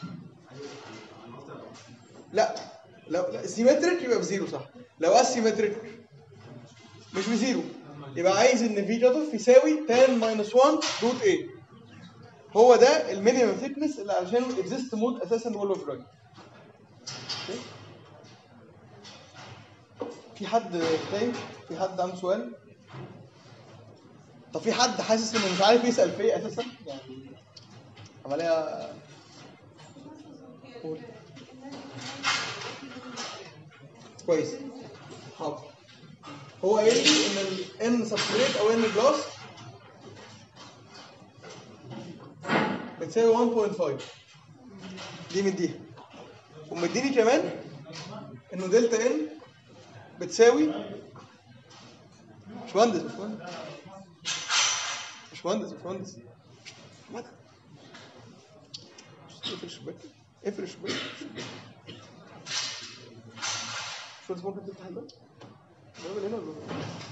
لا لو لا سيمتريك يبقى بزيرو صح لو اسيمتريك مش بزيرو يبقى عايز ان في جاتوف يساوي 10 ماينس 1 روت ايه هو ده المينيمم ثيكنس اللي علشان اكزيست مود اساسا وول اوف رايت في حد تاني في حد عنده سؤال طب في حد حاسس انه مش عارف يسال في ايه اساسا يعني عمليه قول كويس حاضر هو قايل لي ان الان سبستريت او ان جلاس بتساوي 1.5 دي مديها ومديني كمان انه دلتا ان بتساوي مش مهندس مش مهندس مش مهندس مش مهندس مهندس. اقفل الشباك اقفل الشباك شو اسمه ممكن تفتح الباب؟ الباب هنا ولا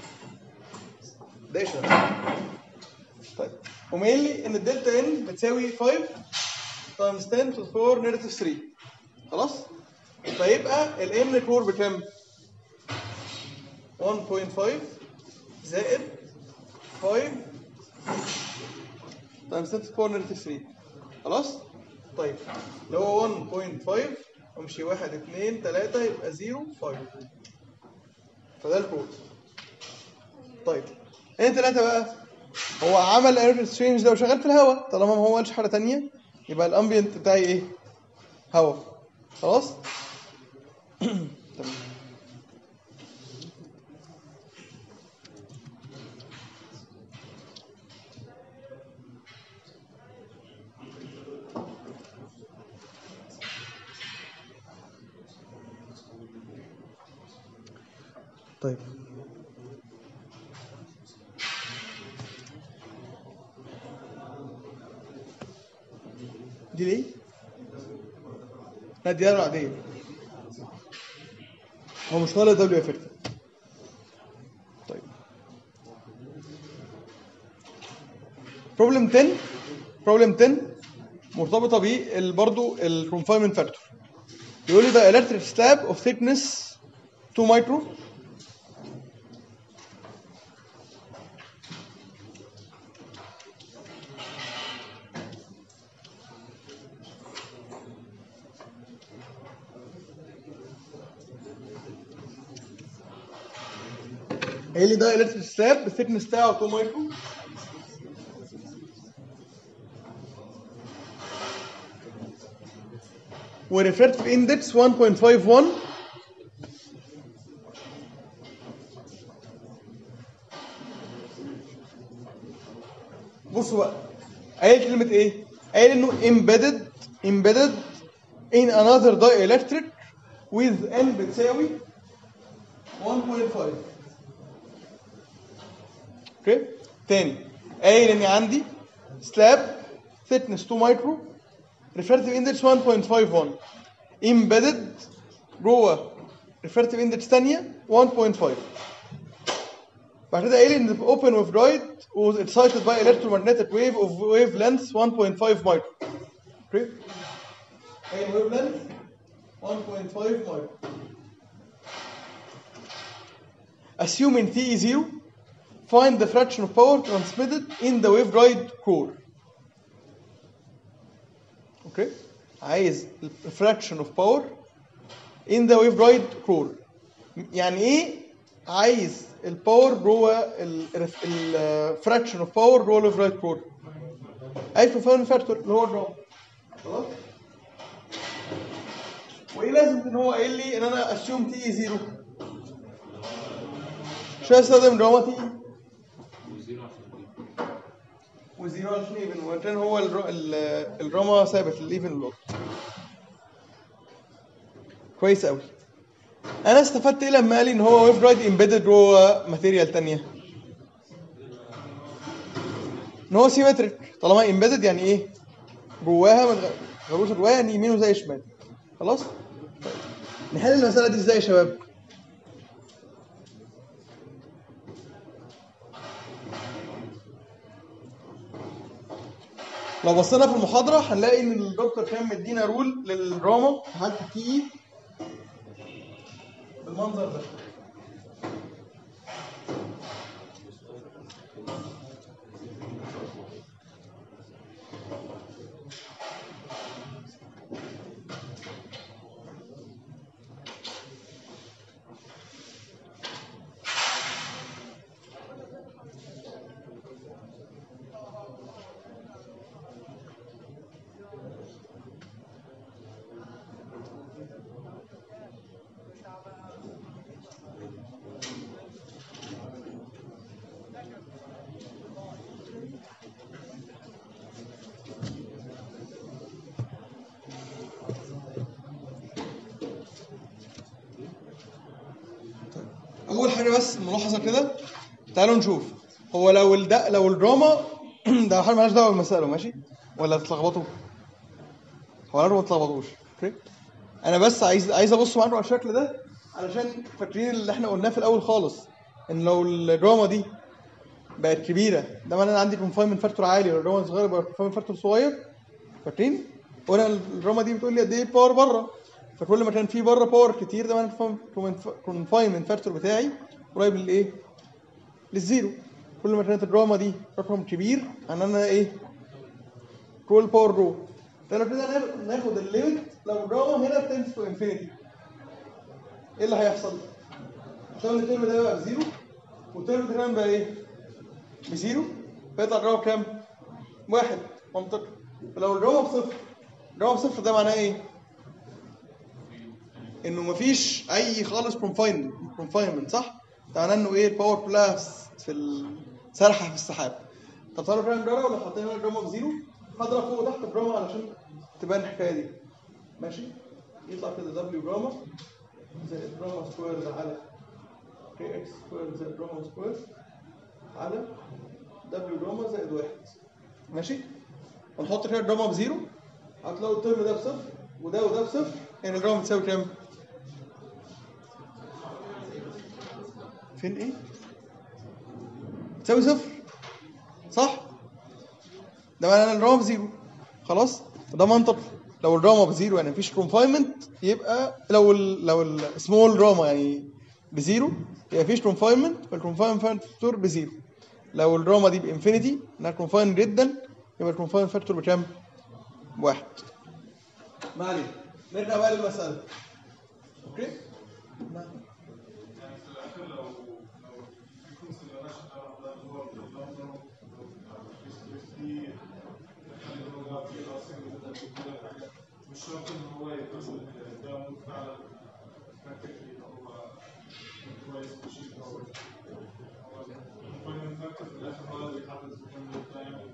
ده اشاره طيب ومايل لي ان الدلتا ان بتساوي 5 تايمز 10 to the 4 نيجاتيف 3 خلاص فيبقى الام كور بكام 1.5 زائد 5 تايمز 10 to the 4 نيجاتيف 3 خلاص طيب اللي هو 1.5 امشي 1 2 3 يبقى 0 5 فده الكود طيب هنا ثلاثة بقى هو عمل ايرور اكسشينج ده وشغال في الهواء طالما ما هو قالش حاجة تانية يبقى الامبيانت بتاعي ايه؟ هواء خلاص؟ تمام طيب دي ليه؟ لا دي ايرور عادية هو مش طالع دبليو افكت طيب بروبلم 10 بروبلم 10 مرتبطة بيه برضه الكونفاينمنت فاكتور يقول لي ده electric slab of thickness 2 micro قال لي ده electric slab الثيكنس بتاعه 2 مايكرو وريفرتيف اندكس 1.51 بصوا بقى قايل كلمة ايه؟ قايل انه embedded embedded in another dielectric with n بتساوي 1.5 اوكي تاني قايل اني عندي سلاب thickness 2 مايكرو refractive index 1.51 embedded جوه refractive index ثانيه 1.5 بعد كده قايل ان the open waveguide was excited by electromagnetic wave of wavelength 1.5 micro اوكي قايل wavelength 1.5 micro assuming T is 0 find the fraction of power transmitted in the waveguide core اوكي عايز ال fraction of power in the waveguide core يعني ايه عايز الباور جوه ال fraction of power جوه الويفرايد كور عايز بروفاين فاكتور اللي هو الرام خلاص وايه لازم ان هو قايل لي ان انا اسيوم تي زيرو مش هستخدم راما تي وزيرو عشان دي وزيرو عشان ايفن وعشان هو الر- ال- الراما ثابت الايفن لوت كويس قوي انا استفدت ايه لما قال لي ان هو ويف رايد امبيدد جوه ماتيريال تانية ان هو سيمتريك طالما امبيدد يعني ايه جواها ما تغيروش جواها يعني يمين وزي شمال خلاص طيب نحل المساله دي ازاي يا شباب لو بصينا في المحاضرة هنلاقي إن الدكتور كان مدينا رول للراما في حالة التي إي بالمنظر ده اول حاجه بس ملاحظه كده تعالوا نشوف هو لو الد... لو الدراما ده حاجه مالهاش دعوه بالمساله ماشي ولا تتلخبطوا هو انا ما تتلخبطوش اوكي انا بس عايز عايز ابص معاكم على الشكل ده علشان فاكرين اللي احنا قلناه في الاول خالص ان لو الدراما دي بقت كبيره ده معناه ان عندي كونفاينمنت فاكتور عالي لو الدراما صغيره يبقى كونفاينمنت فاكتور صغير فاكرين؟ وانا الدراما دي بتقول لي قد ايه باور بره فكل ما كان في بره باور كتير ده معناه الكونفاينمنت فاكتور بتاعي قريب للايه؟ للزيرو كل ما كانت الدراما دي رقم كبير معناه ان انا ايه؟ كل باور رو فلو كده ناخد- ناخد الليمت لو الدراما هنا بتنس تو انفينيتي ايه اللي هيحصل؟ عشان الترم ده يبقى بزيرو والترم ده كمان بقى ايه؟ بزيرو فيطلع الدراما بكام؟ واحد منطقي فلو الدراما بصفر الدراما بصفر ده معناه ايه؟ انه مفيش اي خالص كونفاينمنت كونفاينمنت صح؟ ده معناه انه ايه الباور كلها في ال- سارحه في السحاب طب تعالوا كده نجرب لو حطينا الدراما بزيرو هضرب فوق وتحت الدراما علشان تبان الحكايه دي ماشي؟ يطلع كده دبليو جراما زائد دراما سكوير على كي اكس سكوير زائد دراما سكوير على دبليو دراما زائد واحد ماشي؟ ونحط كده الدراما بزيرو هتلاقوا الترم ده بصفر وده وده بصفر يعني الدراما بتساوي كام؟ فين ايه؟ بتساوي صفر صح؟ ده معناه ان الدراما بزيرو خلاص؟ ده منطق لو الدراما بزيرو يعني مفيش كونفاينمنت يبقى لو ال لو السمول دراما يعني بزيرو يبقى مفيش كونفاينمنت فالكونفاينمنت فاكتور بزيرو لو الدراما دي بانفينيتي انها كونفاين جدا يبقى الكونفاين فاكتور بكام؟ واحد ما علينا نرجع بقى للمسألة اوكي؟ نعم يعني في الاخر لو لو الفريكونسي اللي ماشي على ده هو اللمبر دي خلي هو في اصلا كده حاجه مش شرط ان هو يكون ده ممكن فعلا براكتيكلي هو كويس مش هو الكومباينمنت فاكتور في الاخر هو اللي بيحدد اذا كان ده يعمل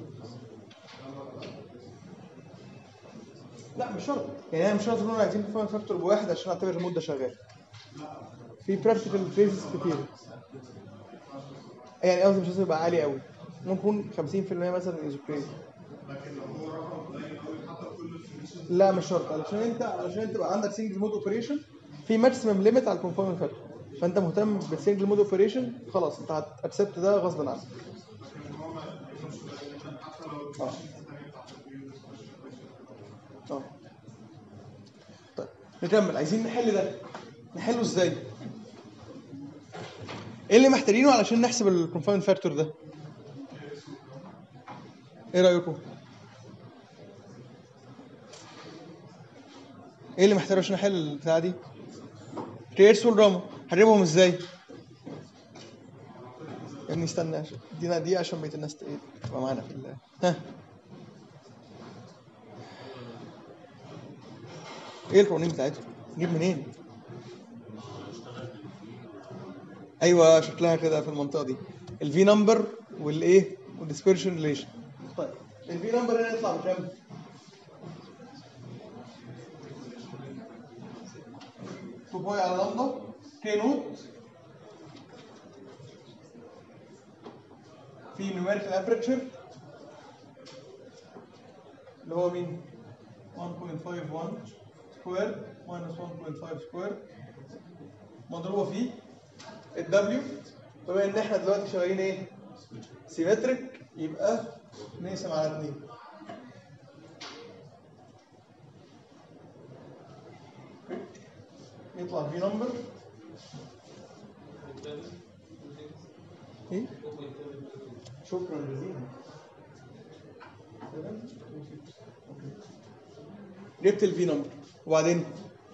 لا مش شرط يعني انا مش شرط نكون عايزين كونفاين فاكتور بواحد عشان اعتبر المدة شغالة في براكتيكال فيزز كتير يعني قصدي مش لازم يبقى عالي قوي ممكن 50% مثلا از اوكي لكن لو هو رقم قليل قوي حتى كل الفينيشنز لا مش شرط علشان انت علشان انت تبقى عندك سنجل مود اوبريشن في ماكسيمم ليميت على الكونفاين فاكتور فانت مهتم بالسنجل مود اوبريشن خلاص انت هتاكسبت ده غصب عنك اه اه طيب نكمل عايزين نحل ده نحله ازاي؟ ايه اللي محتاجينه علشان نحسب الكونفاين فاكتور ده؟ ايه رايكم؟ ايه اللي محتاج عشان نحل البتاعه دي؟ كريتس والراما هنجيبهم ازاي؟ يا ابني استنى عشان- ادينا دقيقه عشان بقيه الناس ت- ايه تبقى معانا في ال- ها ايه القوانين بتاعتهم؟ نجيب منين؟ ايوه شكلها كده في المنطقه دي الفي نمبر والايه؟ والديسبيرشن ريليشن طيب الفي نمبر هنا يطلع بكام؟ تو باي على لامدا كي نوت في نيوميريكال ابريتشر اللي هو مين؟ 1.51 سكوير ماينس 1.5 سكوير مضروبه في الدبليو بما ان احنا دلوقتي شغالين ايه؟ سيمتريك يبقى نقسم على 2 يطلع في نمبر ايه؟ شكرا جزيلا جبت الفي نمبر وبعدين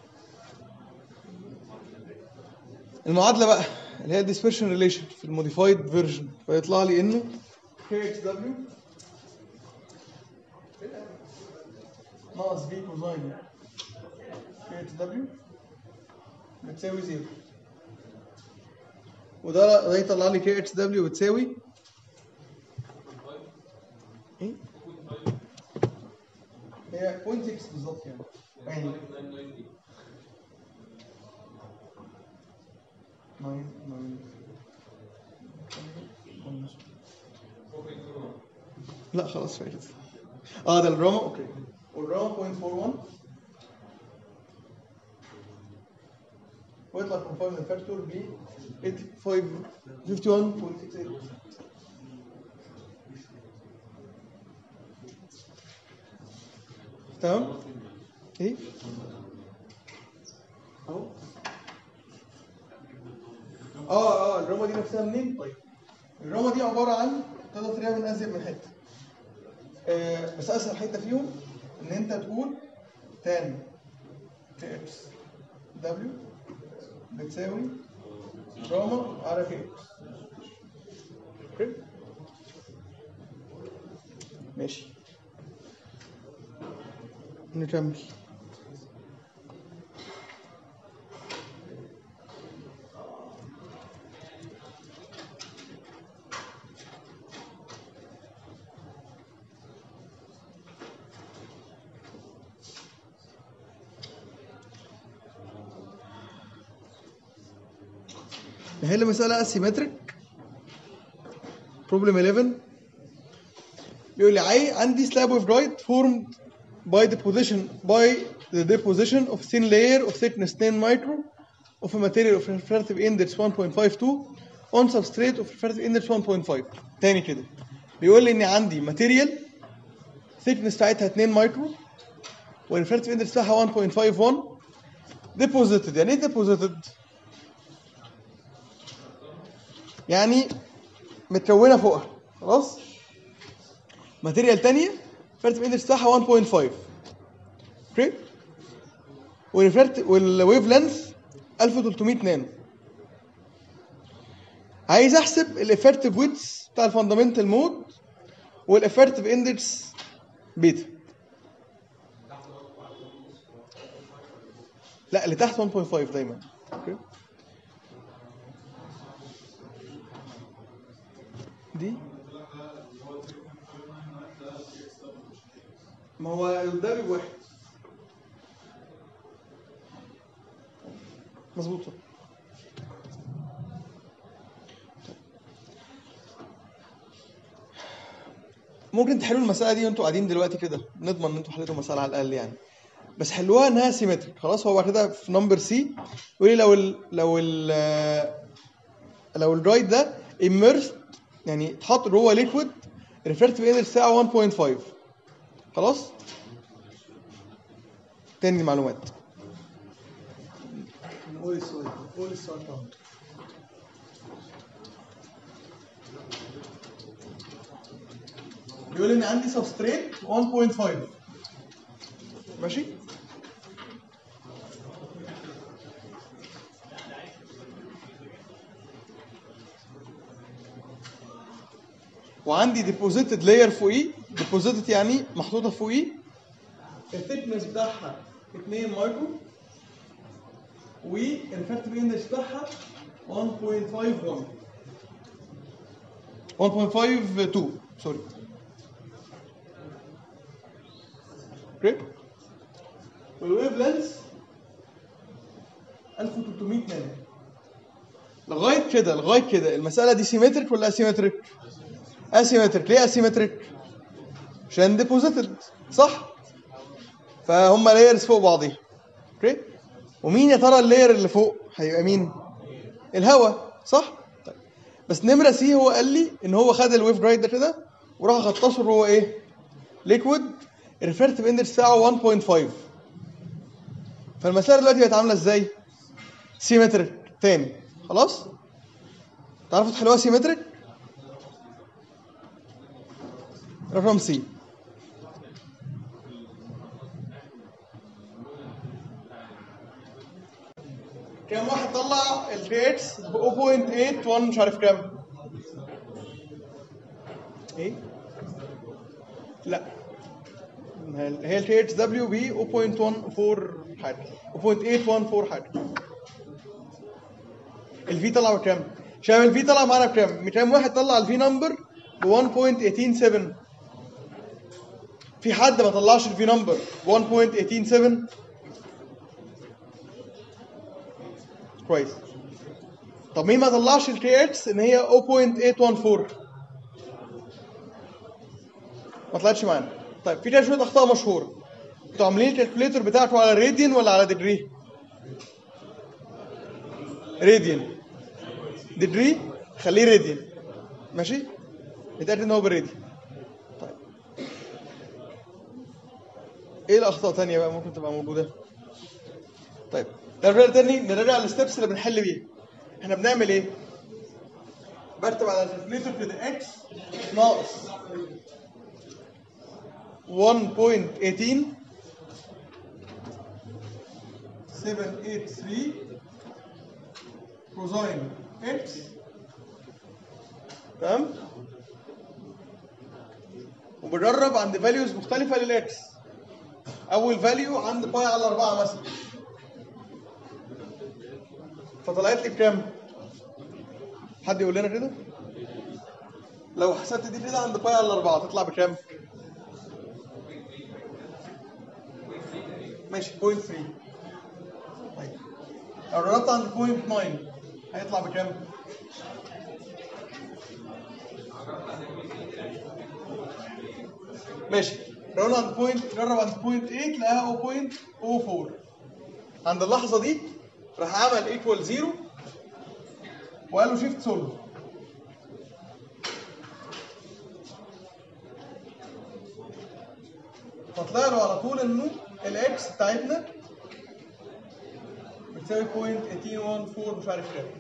المعادله بقى اللي هي الديسبرشن ريليشن في الموديفايد فيرجن فيطلع لي انه كي اكس دبليو ناقص في كوزاين كي اكس دبليو بتساوي زيرو وده ده يطلع لي كي اتش دبليو بتساوي ايه؟ هي 0.6 بالظبط يعني يعني 9 9 لا خلاص فايت اه ده الراما اوكي والراما 0.41 ويطلع كونفاينمنت فاكتور ب 85 51.68 تمام ايه اهو اه اه الروما دي نفسها منين طيب الروما دي عباره عن تقدر تلاقيها من ازيد من حته آه بس اسهل حته فيهم ان انت تقول تان تي اكس دبليو بتساوي روما على كي اوكي ماشي نكمل نحل مسألة asymmetric problem 11 بيقول لي عاي عندي slab of right formed by deposition by the deposition of thin layer of thickness 10 micro of a material of refractive index 1.52 on substrate of refractive index 1.5 تاني كده بيقول لي ان عندي material thickness بتاعتها 2 مايكرو والريفراكتيف index بتاعها 1.51 deposited يعني ايه deposited؟ يعني متكونه فوقها خلاص ماتيريال تانية فرت اندكس بتاعها 1.5 اوكي والريفرت والويف لينث 1300 نانو عايز احسب الافكتيف ويتس بتاع الفاندامنتال مود والافكتيف اندكس بيتا لا اللي تحت 1.5 دايما اوكي دي ما هو ده بيبقى واحد مظبوط صح. ممكن تحلوا المسألة دي وانتوا قاعدين دلوقتي كده نضمن ان انتوا حليتوا المسألة على الأقل يعني بس حلوها انها سيمتريك خلاص هو بعد كده في نمبر سي يقول لي لو ال لو ال لو الرايت ده immersed يعني اتحط جوه ليكويد ريفرتيف انرجي بتاعه 1.5 خلاص تاني المعلومات نقول السؤال قول السؤال طبعا بيقول ان عندي سبستريت 1.5 ماشي وعندي ديبوزيتد لاير فوقيه ديبوزيتد يعني محطوطه فوقيه الثيكنس بتاعها 2 مايكرو والفاكتور اندكس بتاعها 1.51 1.52 سوري اوكي والويف لينث 1300 نانو لغايه كده لغايه كده المساله دي سيمتريك ولا اسيمتريك؟ اسيمتريك ليه اسيمتريك؟ عشان ديبوزيتد صح؟ فهم لايرز فوق بعضيها اوكي؟ ومين يا ترى اللاير اللي فوق؟ هيبقى مين؟ الهواء صح؟ طيب بس نمره سي هو قال لي ان هو خد الويف جرايد ده كده وراح غطسه جوه ايه؟ ليكويد الريفرتيف اندكس بتاعه 1.5 فالمسألة دلوقتي بقت عاملة ازاي؟ سيمتريك تاني خلاص؟ تعرفوا تحلوها سيمتريك؟ رقم سي كام واحد طلع الريتس ب 0.81 مش عارف كام؟ ايه؟ لا هي الكي اتش دبليو بي 0.14 حاجه 0.814 حاجه الفي طلع بكام؟ شايف الفي طلع معانا بكام؟ كام واحد طلع الفي نمبر ب 1.187 في حد ما طلعش الفي نمبر ب 1.187 كويس طب مين ما طلعش ال تي اكس ان هي 0.814 ما طلعتش معانا طيب في كده شويه اخطاء مشهوره انتوا عاملين الكالكوليتر بتاعته على راديان ولا على ديجري؟ راديان ديجري خليه راديان ماشي؟ نتأكد ان هو بالراديان طيب ايه الاخطاء تانية بقى ممكن تبقى موجوده؟ طيب نرجع تاني نراجع الستبس اللي بنحل بيها احنا بنعمل ايه؟ بكتب على الكالكوليتر كده اكس ناقص 1.18 783 كوزاين اكس تمام وبجرب عند فاليوز مختلفة للاكس أول فاليو عند باي على 4 مثلا فطلعت لي بكام؟ حد يقول لنا كده؟ لو حسبت دي كده عند باي على 4 تطلع بكام؟ ماشي 0.3 طيب لو جربت عند 0.9 هيطلع بكام؟ ماشي جربنا عند بوينت جرب عند بوينت 8 لقاها 0.04 عند اللحظة دي راح عمل ايكوال زيرو وقال له شيفت سولف فطلع له على طول انه الاكس بتاعتنا بتساوي 0.1814 مش عارف كام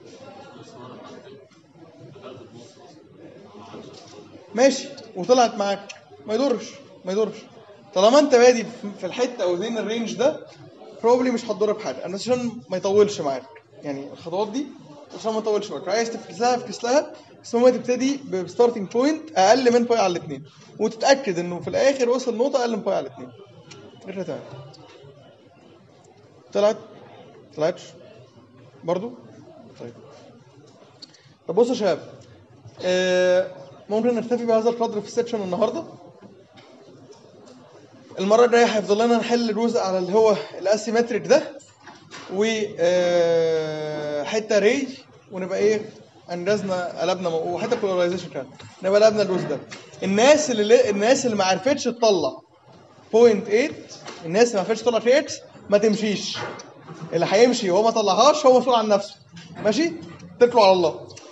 ماشي وطلعت معاك ما يضرش ما يضرش طالما انت بادي في الحته او بين الرينج ده بروبلي مش هتضر بحاجه انا بس عشان ما يطولش معاك يعني الخطوات دي عشان ما يطولش معاك عايز تفكس لها افكس لها بس المهم تبتدي بستارتنج بوينت اقل من باي على الاثنين وتتاكد انه في الاخر وصل نقطه اقل من باي على الاثنين كده تمام طلعت طلعتش برضو طيب طب بصوا يا شباب آه، ممكن نكتفي بهذا القدر في السكشن النهارده المره الجايه هيفضل لنا نحل جزء على اللي هو الاسيمتريك ده و آه، حته ري ونبقى ايه انجزنا قلبنا مو- وحتى بولاريزيشن كمان نبقى قلبنا الجزء ده الناس اللي الناس اللي ما عرفتش تطلع 0.8 الناس اللي ما عرفتش تطلع 3 اكس ما تمشيش اللي هيمشي وهو ما طلعهاش هو مسؤول عن نفسه ماشي اتكلوا على الله